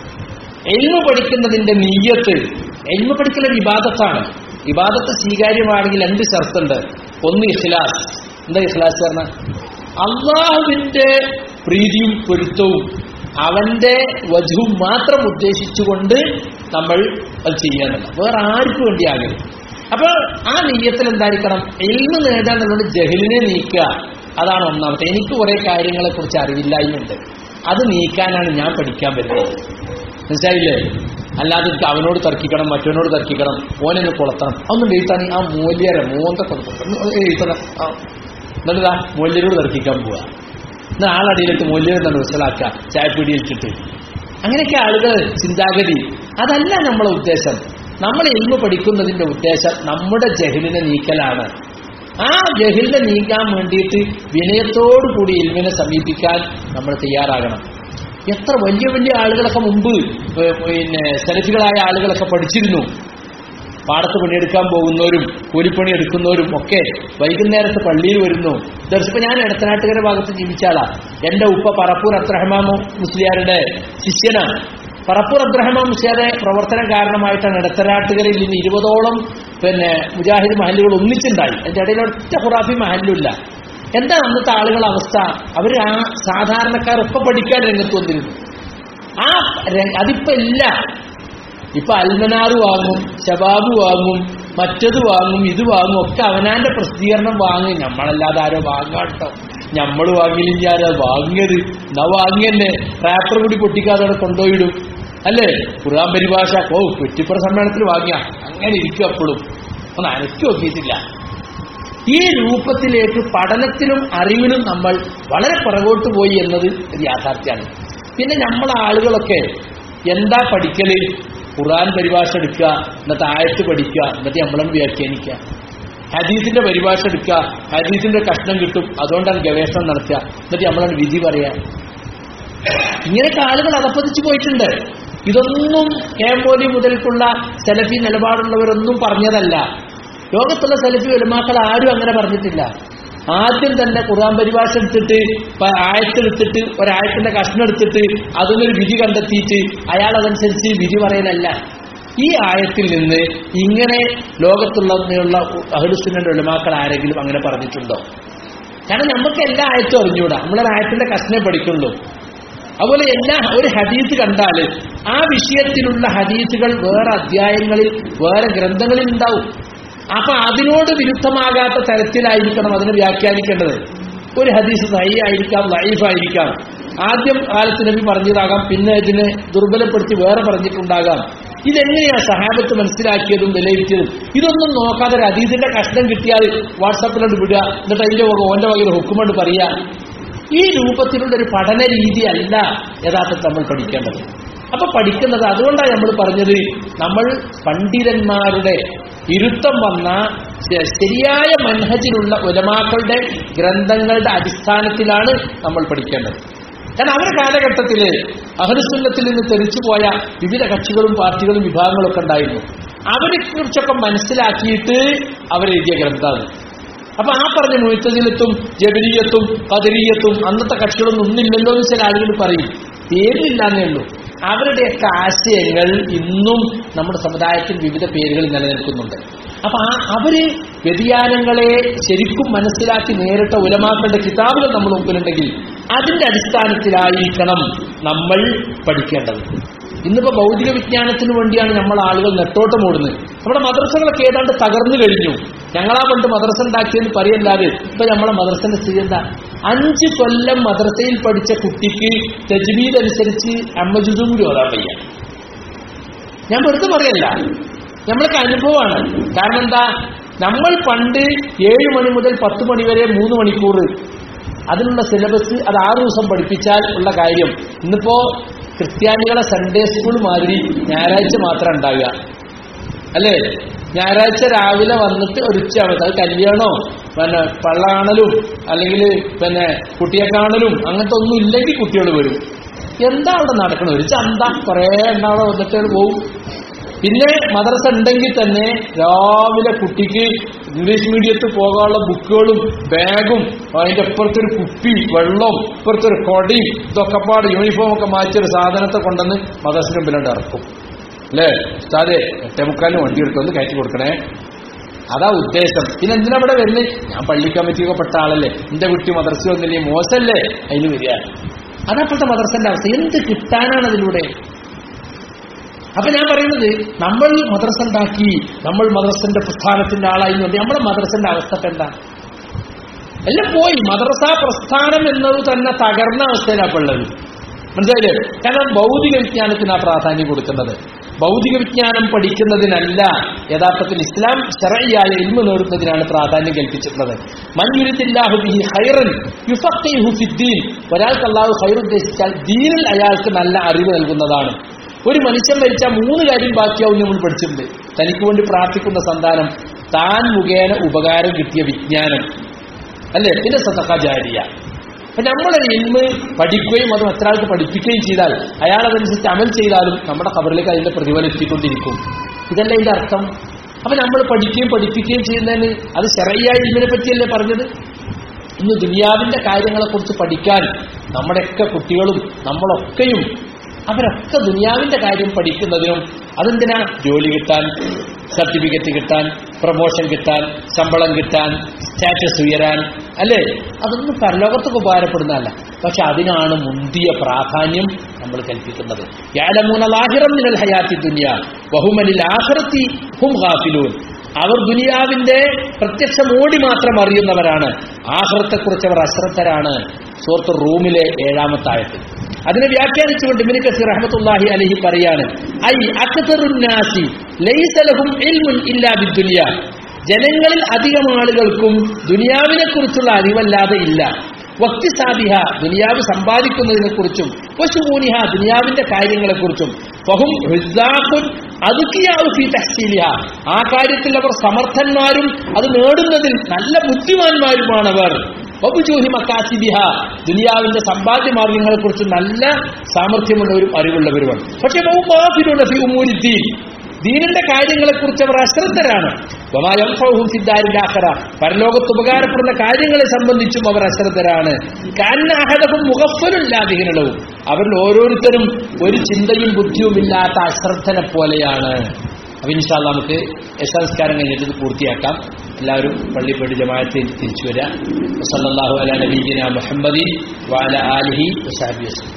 Speaker 1: എൽമ പഠിക്കുന്നതിന്റെ നീയത്ത് എൽമ പഠിക്കൽ ഒരു ഇബാദത്താണ് ഇബാദത്ത് സ്വീകാര്യമാണെങ്കിൽ രണ്ട് ഷർത്തുണ്ട് ഒന്ന് ഇഖ്ലാസ് എന്താ ഇഖ്ലാസ് പറഞ്ഞ അള്ളാഹുവിന്റെ പ്രീതിയും പൊരുത്തവും അവന്റെ വധു മാത്രം ഉദ്ദേശിച്ചുകൊണ്ട് നമ്മൾ അത് ചെയ്യാനല്ല വേറെ ആർക്കും വേണ്ടിയാകരുത് അപ്പൊ ആ നെയ്യത്തിൽ എന്തായിരിക്കണം എൽമ നേടാൻ എന്നുള്ളത് ജഹലിനെ നീക്കുക അതാണ് ഒന്നാമത്തെ എനിക്ക് കുറെ കാര്യങ്ങളെ കുറിച്ച് അറിവില്ലായ്മയുണ്ട് അത് നീക്കാനാണ് ഞാൻ പഠിക്കാൻ വരുന്നത് മനസ്സിലായില്ലേ അല്ലാതെ എനിക്ക് അവനോട് തർക്കിക്കണം മറ്റവനോട് തർക്കിക്കണം ഓനെന്ന് കൊളത്തണം അതൊന്നും എഴുത്താൻ ആ മൂല്യരെ മൂന്നൊക്കെ എഴുത്തണം എന്നിട്ടാ മൂല്യരോട് തർക്കിക്കാൻ പോവുക എന്നാൽ ആളടിയിലിട്ട് മൂല്യം എന്താണ് മനസ്സിലാക്കുക ചായപ്പീടിയിലിട്ടിട്ട് അങ്ങനെയൊക്കെ ആളുകൾ ചിന്താഗതി അതല്ല നമ്മളെ ഉദ്ദേശം നമ്മൾ എൽമ പഠിക്കുന്നതിന്റെ ഉദ്ദേശം നമ്മുടെ ജഹലിനെ നീക്കലാണ് ആ ജഹിലിനെ നീക്കാൻ വേണ്ടിയിട്ട് വിനയത്തോടു കൂടി ഇൽമിനെ സമീപിക്കാൻ നമ്മൾ തയ്യാറാകണം എത്ര വലിയ വലിയ ആളുകളൊക്കെ മുമ്പ് ഏ, പിന്നെ സെലഫികളായ ആളുകളൊക്കെ പഠിച്ചിരുന്നു പാടത്ത് പണിയെടുക്കാൻ പോകുന്നവരും കൂലിപ്പണി എടുക്കുന്നവരും ഒക്കെ വൈകുന്നേരത്ത് പള്ളിയിൽ വരുന്നു ദർശിപ്പോ ഞാൻ ഇടത്തനാട്ടുകര ഭാഗത്ത് ജീവിച്ച ആളാ എന്റെ ഉപ്പ പറപ്പൂർ അബ്രഹ്മാമു മുസ്ലിയാരുടെ ശിഷ്യനാണ് പറപ്പൂർ അബ്രഹ്മാം മുസ്ലിയാരുടെ പ്രവർത്തനം കാരണമായിട്ടാണ് ഇടത്തനാട്ടുകരയിൽ ഇന്ന് ഇരുപതോളം പിന്നെ മുജാഹിദ് മഹല്ലുകൾ ഒന്നിച്ചുണ്ടായി അതിന്റെ ഇടയിൽ ഒറ്റ ഖുറാഫി മഹല്ലില്ല എന്താ അന്നത്തെ ആളുകളുടെ അവസ്ഥ അവർ ആ സാധാരണക്കാരൊക്കെ പഠിക്കാൻ രംഗത്ത് വന്നിരുന്നു ആ ര- അതിപ്പോ ഇല്ല ഇപ്പൊ അൽമനാറ് വാങ്ങും ശബാബ് വാങ്ങും മറ്റത് വാങ്ങും ഇത് വാങ്ങും ഒക്കെ അവനാന്റെ പ്രസിദ്ധീകരണം വാങ്ങി നമ്മളല്ലാതെ ആരോ വാങ്ങാട്ടോ നമ്മൾ വാങ്ങിയില്ലെങ്കിൽ ആരോ വാങ്ങിയത് എന്നാ വാങ്ങിയന്നെ റാപ്പർ കൂടി പൊട്ടിക്കാതെ അവിടെ കൊണ്ടുപോയിടും അല്ലേ ഖുർആൻ പരിഭാഷ ഓ കുറ്റിപ്പുറ സമ്മേളനത്തിൽ വാങ്ങിയ അങ്ങനെ ഇരിക്കും അപ്പോഴും ഒന്ന് അനക്കി നോക്കിയിട്ടില്ല ഈ രൂപത്തിലേക്ക് പഠനത്തിലും അറിവിലും നമ്മൾ വളരെ പുറകോട്ട് പോയി എന്നത് ഒരു യാഥാർത്ഥ്യമാണ് പിന്നെ നമ്മളെ ആളുകളൊക്കെ എന്താ പഠിക്കല് ഖുറാൻ പരിഭാഷ എടുക്കുക എന്നിട്ട് ആയത്ത് പഠിക്കുക എന്നിട്ട് നമ്മളൊന്ന് വ്യാഖ്യാനിക്കുക ഹദീസിന്റെ പരിഭാഷ എടുക്കുക ഹദീസിന്റെ കഷ്ണം കിട്ടും അതുകൊണ്ടാണ് ഗവേഷണം നടത്തുക എന്നിട്ട് നമ്മളാണ് വിധി പറയാ ഇങ്ങനെയൊക്കെ ആളുകൾ അതപ്പതിച്ചു പോയിട്ടുണ്ട് ഇതൊന്നും കേമ്പോലി മുതൽക്കുള്ള സെലഫി നിലപാടുള്ളവരൊന്നും പറഞ്ഞതല്ല ലോകത്തുള്ള സെലഫി ഉലമാക്കൾ ആരും അങ്ങനെ പറഞ്ഞിട്ടില്ല ആദ്യം തന്നെ ഖുർആൻ പരിഭാഷ എടുത്തിട്ട് പ- ആയത്തെടുത്തിട്ട് ഒരായത്തിന്റെ കഷ്ണം എടുത്തിട്ട് അതിനൊരു വിധി കണ്ടെത്തിയിട്ട് അയാൾ അതനുസരിച്ച് വിധി പറയലല്ല ഈ ആയത്തിൽ നിന്ന് ഇങ്ങനെ ലോകത്തുള്ള അഹുലുസുന്നന്റെ ഉലമാക്കൾ ആരെങ്കിലും അങ്ങനെ പറഞ്ഞിട്ടുണ്ടോ കാരണം നമുക്ക് എല്ലാ ആയത്തും അറിഞ്ഞൂടാ നമ്മളൊരു ആയത്തിന്റെ കഷ്ണേ പഠിക്കുള്ളൂ അതുപോലെ എല്ലാ ഒരു ഹദീസ് കണ്ടാൽ ആ വിഷയത്തിലുള്ള ഹദീസുകൾ വേറെ അധ്യായങ്ങളിൽ വേറെ ഗ്രന്ഥങ്ങളിൽ ഉണ്ടാവും അപ്പൊ അതിനോട് വിരുദ്ധമാകാത്ത തരത്തിലായിരിക്കണം അതിനെ വ്യാഖ്യാനിക്കേണ്ടത് ഒരു ഹദീസ് സഹി ആയിരിക്കാം ലൈഫായിരിക്കാം ആദ്യം കാലത്ത് നബി പറഞ്ഞതാകാം പിന്നെ ഇതിനെ ദുർബലപ്പെടുത്തി വേറെ പറഞ്ഞിട്ടുണ്ടാകാം ഇതെങ്ങനെയാ സഹാബത്ത് മനസ്സിലാക്കിയതും വിലയിരുത്തിയതും ഇതൊന്നും നോക്കാതെ ഒരു ഹദീസിന്റെ കഷ്ണം കിട്ടിയാൽ വാട്സാപ്പിലോട്ട് വിടുക എന്നിട്ട് അതിന്റെ വക ഓന്റെ വകയിൽ ഹുക്കുമുണ്ട് പറയുക ഈ രൂപത്തിലുള്ള ഒരു പഠന രീതി അല്ല യഥാർത്ഥത്തിൽ നമ്മൾ പഠിക്കേണ്ടത് അപ്പൊ പഠിക്കുന്നത് അതുകൊണ്ടാണ് നമ്മൾ പറഞ്ഞത് നമ്മൾ പണ്ഡിതന്മാരുടെ ഇരുത്തം വന്ന ശ- ശരിയായ മൻഹജിലുള്ള ഉലമാക്കളുടെ ഗ്രന്ഥങ്ങളുടെ അടിസ്ഥാനത്തിലാണ് നമ്മൾ പഠിക്കേണ്ടത് കാരണം അവരുടെ കാലഘട്ടത്തിൽ അഹ്ലുസുന്നത്തിൽ നിന്ന് തെറിച്ചുപോയ വിവിധ കക്ഷികളും പാർട്ടികളും വിഭാഗങ്ങളും ഒക്കെ ഉണ്ടായിരുന്നു അവരെ കുറിച്ചൊക്കെ മനസ്സിലാക്കിയിട്ട് അവരെഴുതിയ ഗ്രന്ഥമാണ് അപ്പൊ ആ പറഞ്ഞ മുഴുത്തതിലത്തും ജബരിയത്തും കതിരിയത്തും അന്നത്തെ കക്ഷികളൊന്നും ഒന്നില്ലല്ലോ എന്ന് ചില ആളുകൾ പറയും പേരിലില്ലാന്നേ ഉള്ളൂ അവരുടെയൊക്കെ ആശയങ്ങൾ ഇന്നും നമ്മുടെ സമുദായത്തിൽ വിവിധ പേരുകളിൽ നിലനിൽക്കുന്നുണ്ട് അപ്പൊ ആ അവര് വ്യതിയാനങ്ങളെ ശരിക്കും മനസ്സിലാക്കി നേരിട്ട ഉലമാക്കളുടെ കിതാബുകൾ നമ്മൾ മുമ്പിലുണ്ടെങ്കിൽ അതിന്റെ അടിസ്ഥാനത്തിലായിരിക്കണം നമ്മൾ പഠിക്കേണ്ടത് ഇന്നിപ്പോ ഭൗതിക വിജ്ഞാനത്തിന് വേണ്ടിയാണ് നമ്മൾ ആളുകൾ നെട്ടോട്ടം ഓടുന്നത് നമ്മുടെ മദ്രസകളൊക്കെ ഏതാണ്ട് തകർന്നു കഴിഞ്ഞു ഞങ്ങളാ പണ്ട് മദ്രസ ഉണ്ടാക്കിയെന്ന് പറയല്ലാതെ ഇപ്പൊ നമ്മളെ മദ്രസന്റെ സ്ഥിതി എന്താ അഞ്ച് കൊല്ലം മദ്രസയിൽ പഠിച്ച കുട്ടിക്ക് തജ്മീദ് അനുസരിച്ച് അമ്മജുദും കൂടി ഓതാൻ വയ്യ ഞാൻ വെറുതെ പറയല്ല നമ്മൾക്ക് അനുഭവമാണ് കാരണം എന്താ നമ്മൾ പണ്ട് ഏഴ് മണി മുതൽ പത്ത് മണി വരെ മൂന്ന് മണിക്കൂർ അതിനുള്ള സിലബസ് അത് ആറ് ദിവസം പഠിപ്പിച്ചാൽ ഉള്ള കാര്യം ഇന്നിപ്പോ ക്രിസ്ത്യാനികളെ സൺഡേ സ്കൂൾ മാതിരി ഞായറാഴ്ച മാത്രം ഉണ്ടാവുക അല്ലേ ഞായറാഴ്ച രാവിലെ വന്നിട്ട് ഒരു ഉച്ചയാവട്ടെ അത് കല്യാണോ പിന്നെ പള്ളാണലും അല്ലെങ്കിൽ പിന്നെ കുട്ടിയെ കാണലും അങ്ങനത്തെ ഒന്നും ഇല്ലെങ്കിൽ കുട്ടികൾ വരും എന്താ അവിടെ നടക്കണം ഒരു ചന്ത കുറേ എണ്ണ അവിടെ വന്നിട്ട് പോവും പിന്നെ മദ്രസ ഉണ്ടെങ്കിൽ തന്നെ രാവിലെ കുട്ടിക്ക് ഇംഗ്ലീഷ് മീഡിയത്തിൽ പോകാനുള്ള ബുക്കുകളും ബാഗും അതിന്റെ അപ്പുറത്തൊരു കുപ്പി വെള്ളവും ഇപ്പുറത്തൊരു കൊടയും ഇതൊക്കെ പാട് യൂണിഫോം ഒക്കെ മാറ്റിയൊരു സാധനത്തെ കൊണ്ടുവന്ന് മദ്രസിന് മുമ്പിലുണ്ട് ഇറക്കും അല്ലേ ഉസ്താദെ എട്ടേ മുക്കാലിന് വണ്ടി എടുത്തൊന്ന് കയറ്റി കൊടുക്കണേ അതാ ഉദ്ദേശം പിന്നെ എന്തിനാ ഇവിടെ വരുന്നത് ഞാൻ പള്ളി കമ്മിറ്റിയൊക്കെ പെട്ട ആളല്ലേ എന്റെ കുട്ടി മദ്രസ വന്നില്ലേ മോശമല്ലേ അതിന് വരിക അതപ്പോഴത്തെ മദ്രസന്റെ അവസ്ഥ എന്ത് കിട്ടാനാണ് അതിലൂടെ അപ്പൊ ഞാൻ പറയുന്നത് നമ്മൾ മദ്രസ ഉണ്ടാക്കി നമ്മൾ മദ്രസന്റെ പ്രസ്ഥാനത്തിന്റെ ആളായി എന്ന് പറഞ്ഞാൽ നമ്മുടെ മദ്രസന്റെ അവസ്ഥ ഇപ്പൊ എന്താ എല്ലാം പോയി മദ്രസ പ്രസ്ഥാനം എന്നത് തന്നെ തകർന്ന അവസ്ഥയിലാണ് ഉള്ളത് മനസ്സിലായില്ലേ കാരണം ഭൗതിക വിജ്ഞാനത്തിന് ആ പ്രാധാന്യം കൊടുക്കുന്നത് ഭൗതിക വിജ്ഞാനം പഠിക്കുന്നതിനല്ല യഥാർത്ഥത്തിൽ ഇസ്ലാം ശരയായ ഇൽമ നേടുന്നതിനാണ് പ്രാധാന്യം കൽപ്പിച്ചിട്ടുള്ളത് മഞ്ഞുരുത്തില്ലാഹു ബിഹി ഹൈറൻ യുഫഖിഹു ഫിദ്ദീൻ ഒരാൾക്ക് അള്ളാഹു ഹൈർ ഉദ്ദേശിച്ചാൽ ദീനിൽ അയാൾക്ക് നല്ല അറിവ് നൽകുന്നതാണ് ഒരു മനുഷ്യൻ മരിച്ചാൽ മൂന്ന് കാര്യം ബാക്കിയാവും നമ്മൾ പഠിച്ചിട്ടുണ്ട് തനിക്ക് വേണ്ടി പ്രാർത്ഥിക്കുന്ന സന്താനം താൻ മുഖേന ഉപകാരം കിട്ടിയ വിജ്ഞാനം അല്ലേ പിന്നെ സതക്കാചാരിയ അപ്പൊ നമ്മൾ ഇന്ന് പഠിക്കുകയും അത് മറ്റൊരാൾക്ക് പഠിപ്പിക്കുകയും ചെയ്താൽ അയാൾ അതനുസരിച്ച് അമൽ ചെയ്താലും നമ്മുടെ കബറിലേക്ക് അതിന്റെ പ്രതിഫലം എത്തിക്കൊണ്ടിരിക്കും ഇതല്ല ഇതിന്റെ അർത്ഥം അപ്പൊ നമ്മൾ പഠിക്കുകയും പഠിപ്പിക്കുകയും ചെയ്യുന്നതിന് അത് ചെറിയ ഇൽമിനെ പറ്റിയല്ലേ പറഞ്ഞത് ഇന്ന് ദുനിയാവിന്റെ കാര്യങ്ങളെക്കുറിച്ച് പഠിക്കാൻ നമ്മുടെയൊക്കെ കുട്ടികളും നമ്മളൊക്കെയും അവരൊക്കെ ദുനിയാവിന്റെ കാര്യം പഠിക്കുന്നതിനും അതെന്തിനാ ജോലി കിട്ടാൻ സർട്ടിഫിക്കറ്റ് കിട്ടാൻ പ്രൊമോഷൻ കിട്ടാൻ ശമ്പളം കിട്ടാൻ സ്റ്റാറ്റസ് ഉയരാൻ അല്ലേ അതൊന്നും പരലോകത്തൊക്കെ ഉപകാരപ്പെടുന്നതല്ല പക്ഷെ അതിനാണ് മുന്തിയ പ്രാധാന്യം നമ്മൾ കൽപ്പിക്കുന്നത് യാലമൂനലാഹിറം നിലൽ ഹയാത്തി ദുനിയ ബഹുമനിൽ ആഹ്റത്തി ഹും ഹാഫിലൂൻ അവർ ദുനിയാവിന്റെ പ്രത്യക്ഷ മോടി മാത്രം അറിയുന്നവരാണ് ആഹ്റത്തെക്കുറിച്ച് അവർ അശ്രദ്ധരാണ് സുഹൃത്ത് റൂമിലെ ഏഴാമത്തെ ആയത്തിൽ അതിനെ വ്യാഖ്യാനിച്ചുകൊണ്ട് ഇബ്നു കസീർ റഹ്മത്തുള്ളാഹി അലൈഹി പറയാണ് ഐ അക്തറുന്നാസി ലൈസ ലഹും ഇൽമുൻ ഇല്ലാ ബിദ്ദുനിയ ജനങ്ങളിൽ അധികം ആളുകൾക്കും ദുനിയാവിനെ കുറിച്ചുള്ള അറിവല്ലാതെ ഇല്ല വക്തിസാദിഹ ദുനിയാവ് സമ്പാദിക്കുന്നതിനെ കുറിച്ചും വശുമൂനിഹ ദുനിയാവിന്റെ കാര്യങ്ങളെ കുറിച്ചും ഫഹും ഹിസാഖുൻ അതുക്കിയാവ് ഫീ തഹ്സീലിഹ ആ കാര്യത്തിൽ അവർ സമർത്ഥന്മാരും അത് നേടുന്നതിൽ നല്ല ബുദ്ധിമാന്മാരുമാണവർ വബുജൂഹി മക്കാസിബിഹ ദുനിയാവിന്റെ സമ്പാദ്യ മാർഗങ്ങളെ കുറിച്ച് നല്ല സാമർഥ്യമുള്ളവരും അറിവുള്ളവരുമാണ് പക്ഷെ ബഹുമാഫിലുള്ള ഫി ഉമൂരിദ്ദീൻ ദീനിന്റെ കാര്യങ്ങളെക്കുറിച്ച് അവർ അശ്രദ്ധരാണ് സിദ്ധാരിലാഖറ പരലോകത്ത് ഉപകാരപ്പെടുന്ന കാര്യങ്ങളെ സംബന്ധിച്ചും അവർ അശ്രദ്ധരാണ് കാരണാഹതവും മുഖഫലുമില്ലാതിഹിനവും അവരിൽ ഓരോരുത്തരും ഒരു ചിന്തയും ബുദ്ധിയുമില്ലാത്ത അശ്രദ്ധനെ പോലെയാണ് അപ്പൊ ഇൻഷാല്ല നമുക്ക് യശാസ്കാരം കഴിഞ്ഞിട്ട് ഇത് പൂർത്തിയാക്കാം എല്ലാവരും പള്ളി പേടി ജമാഅത്തിൽ തിരിച്ചു വരാം സല്ലല്ലാഹു അല നബീന മുഹമ്മദീൻ വാല ആലിഹി വസാബി വസ്ലം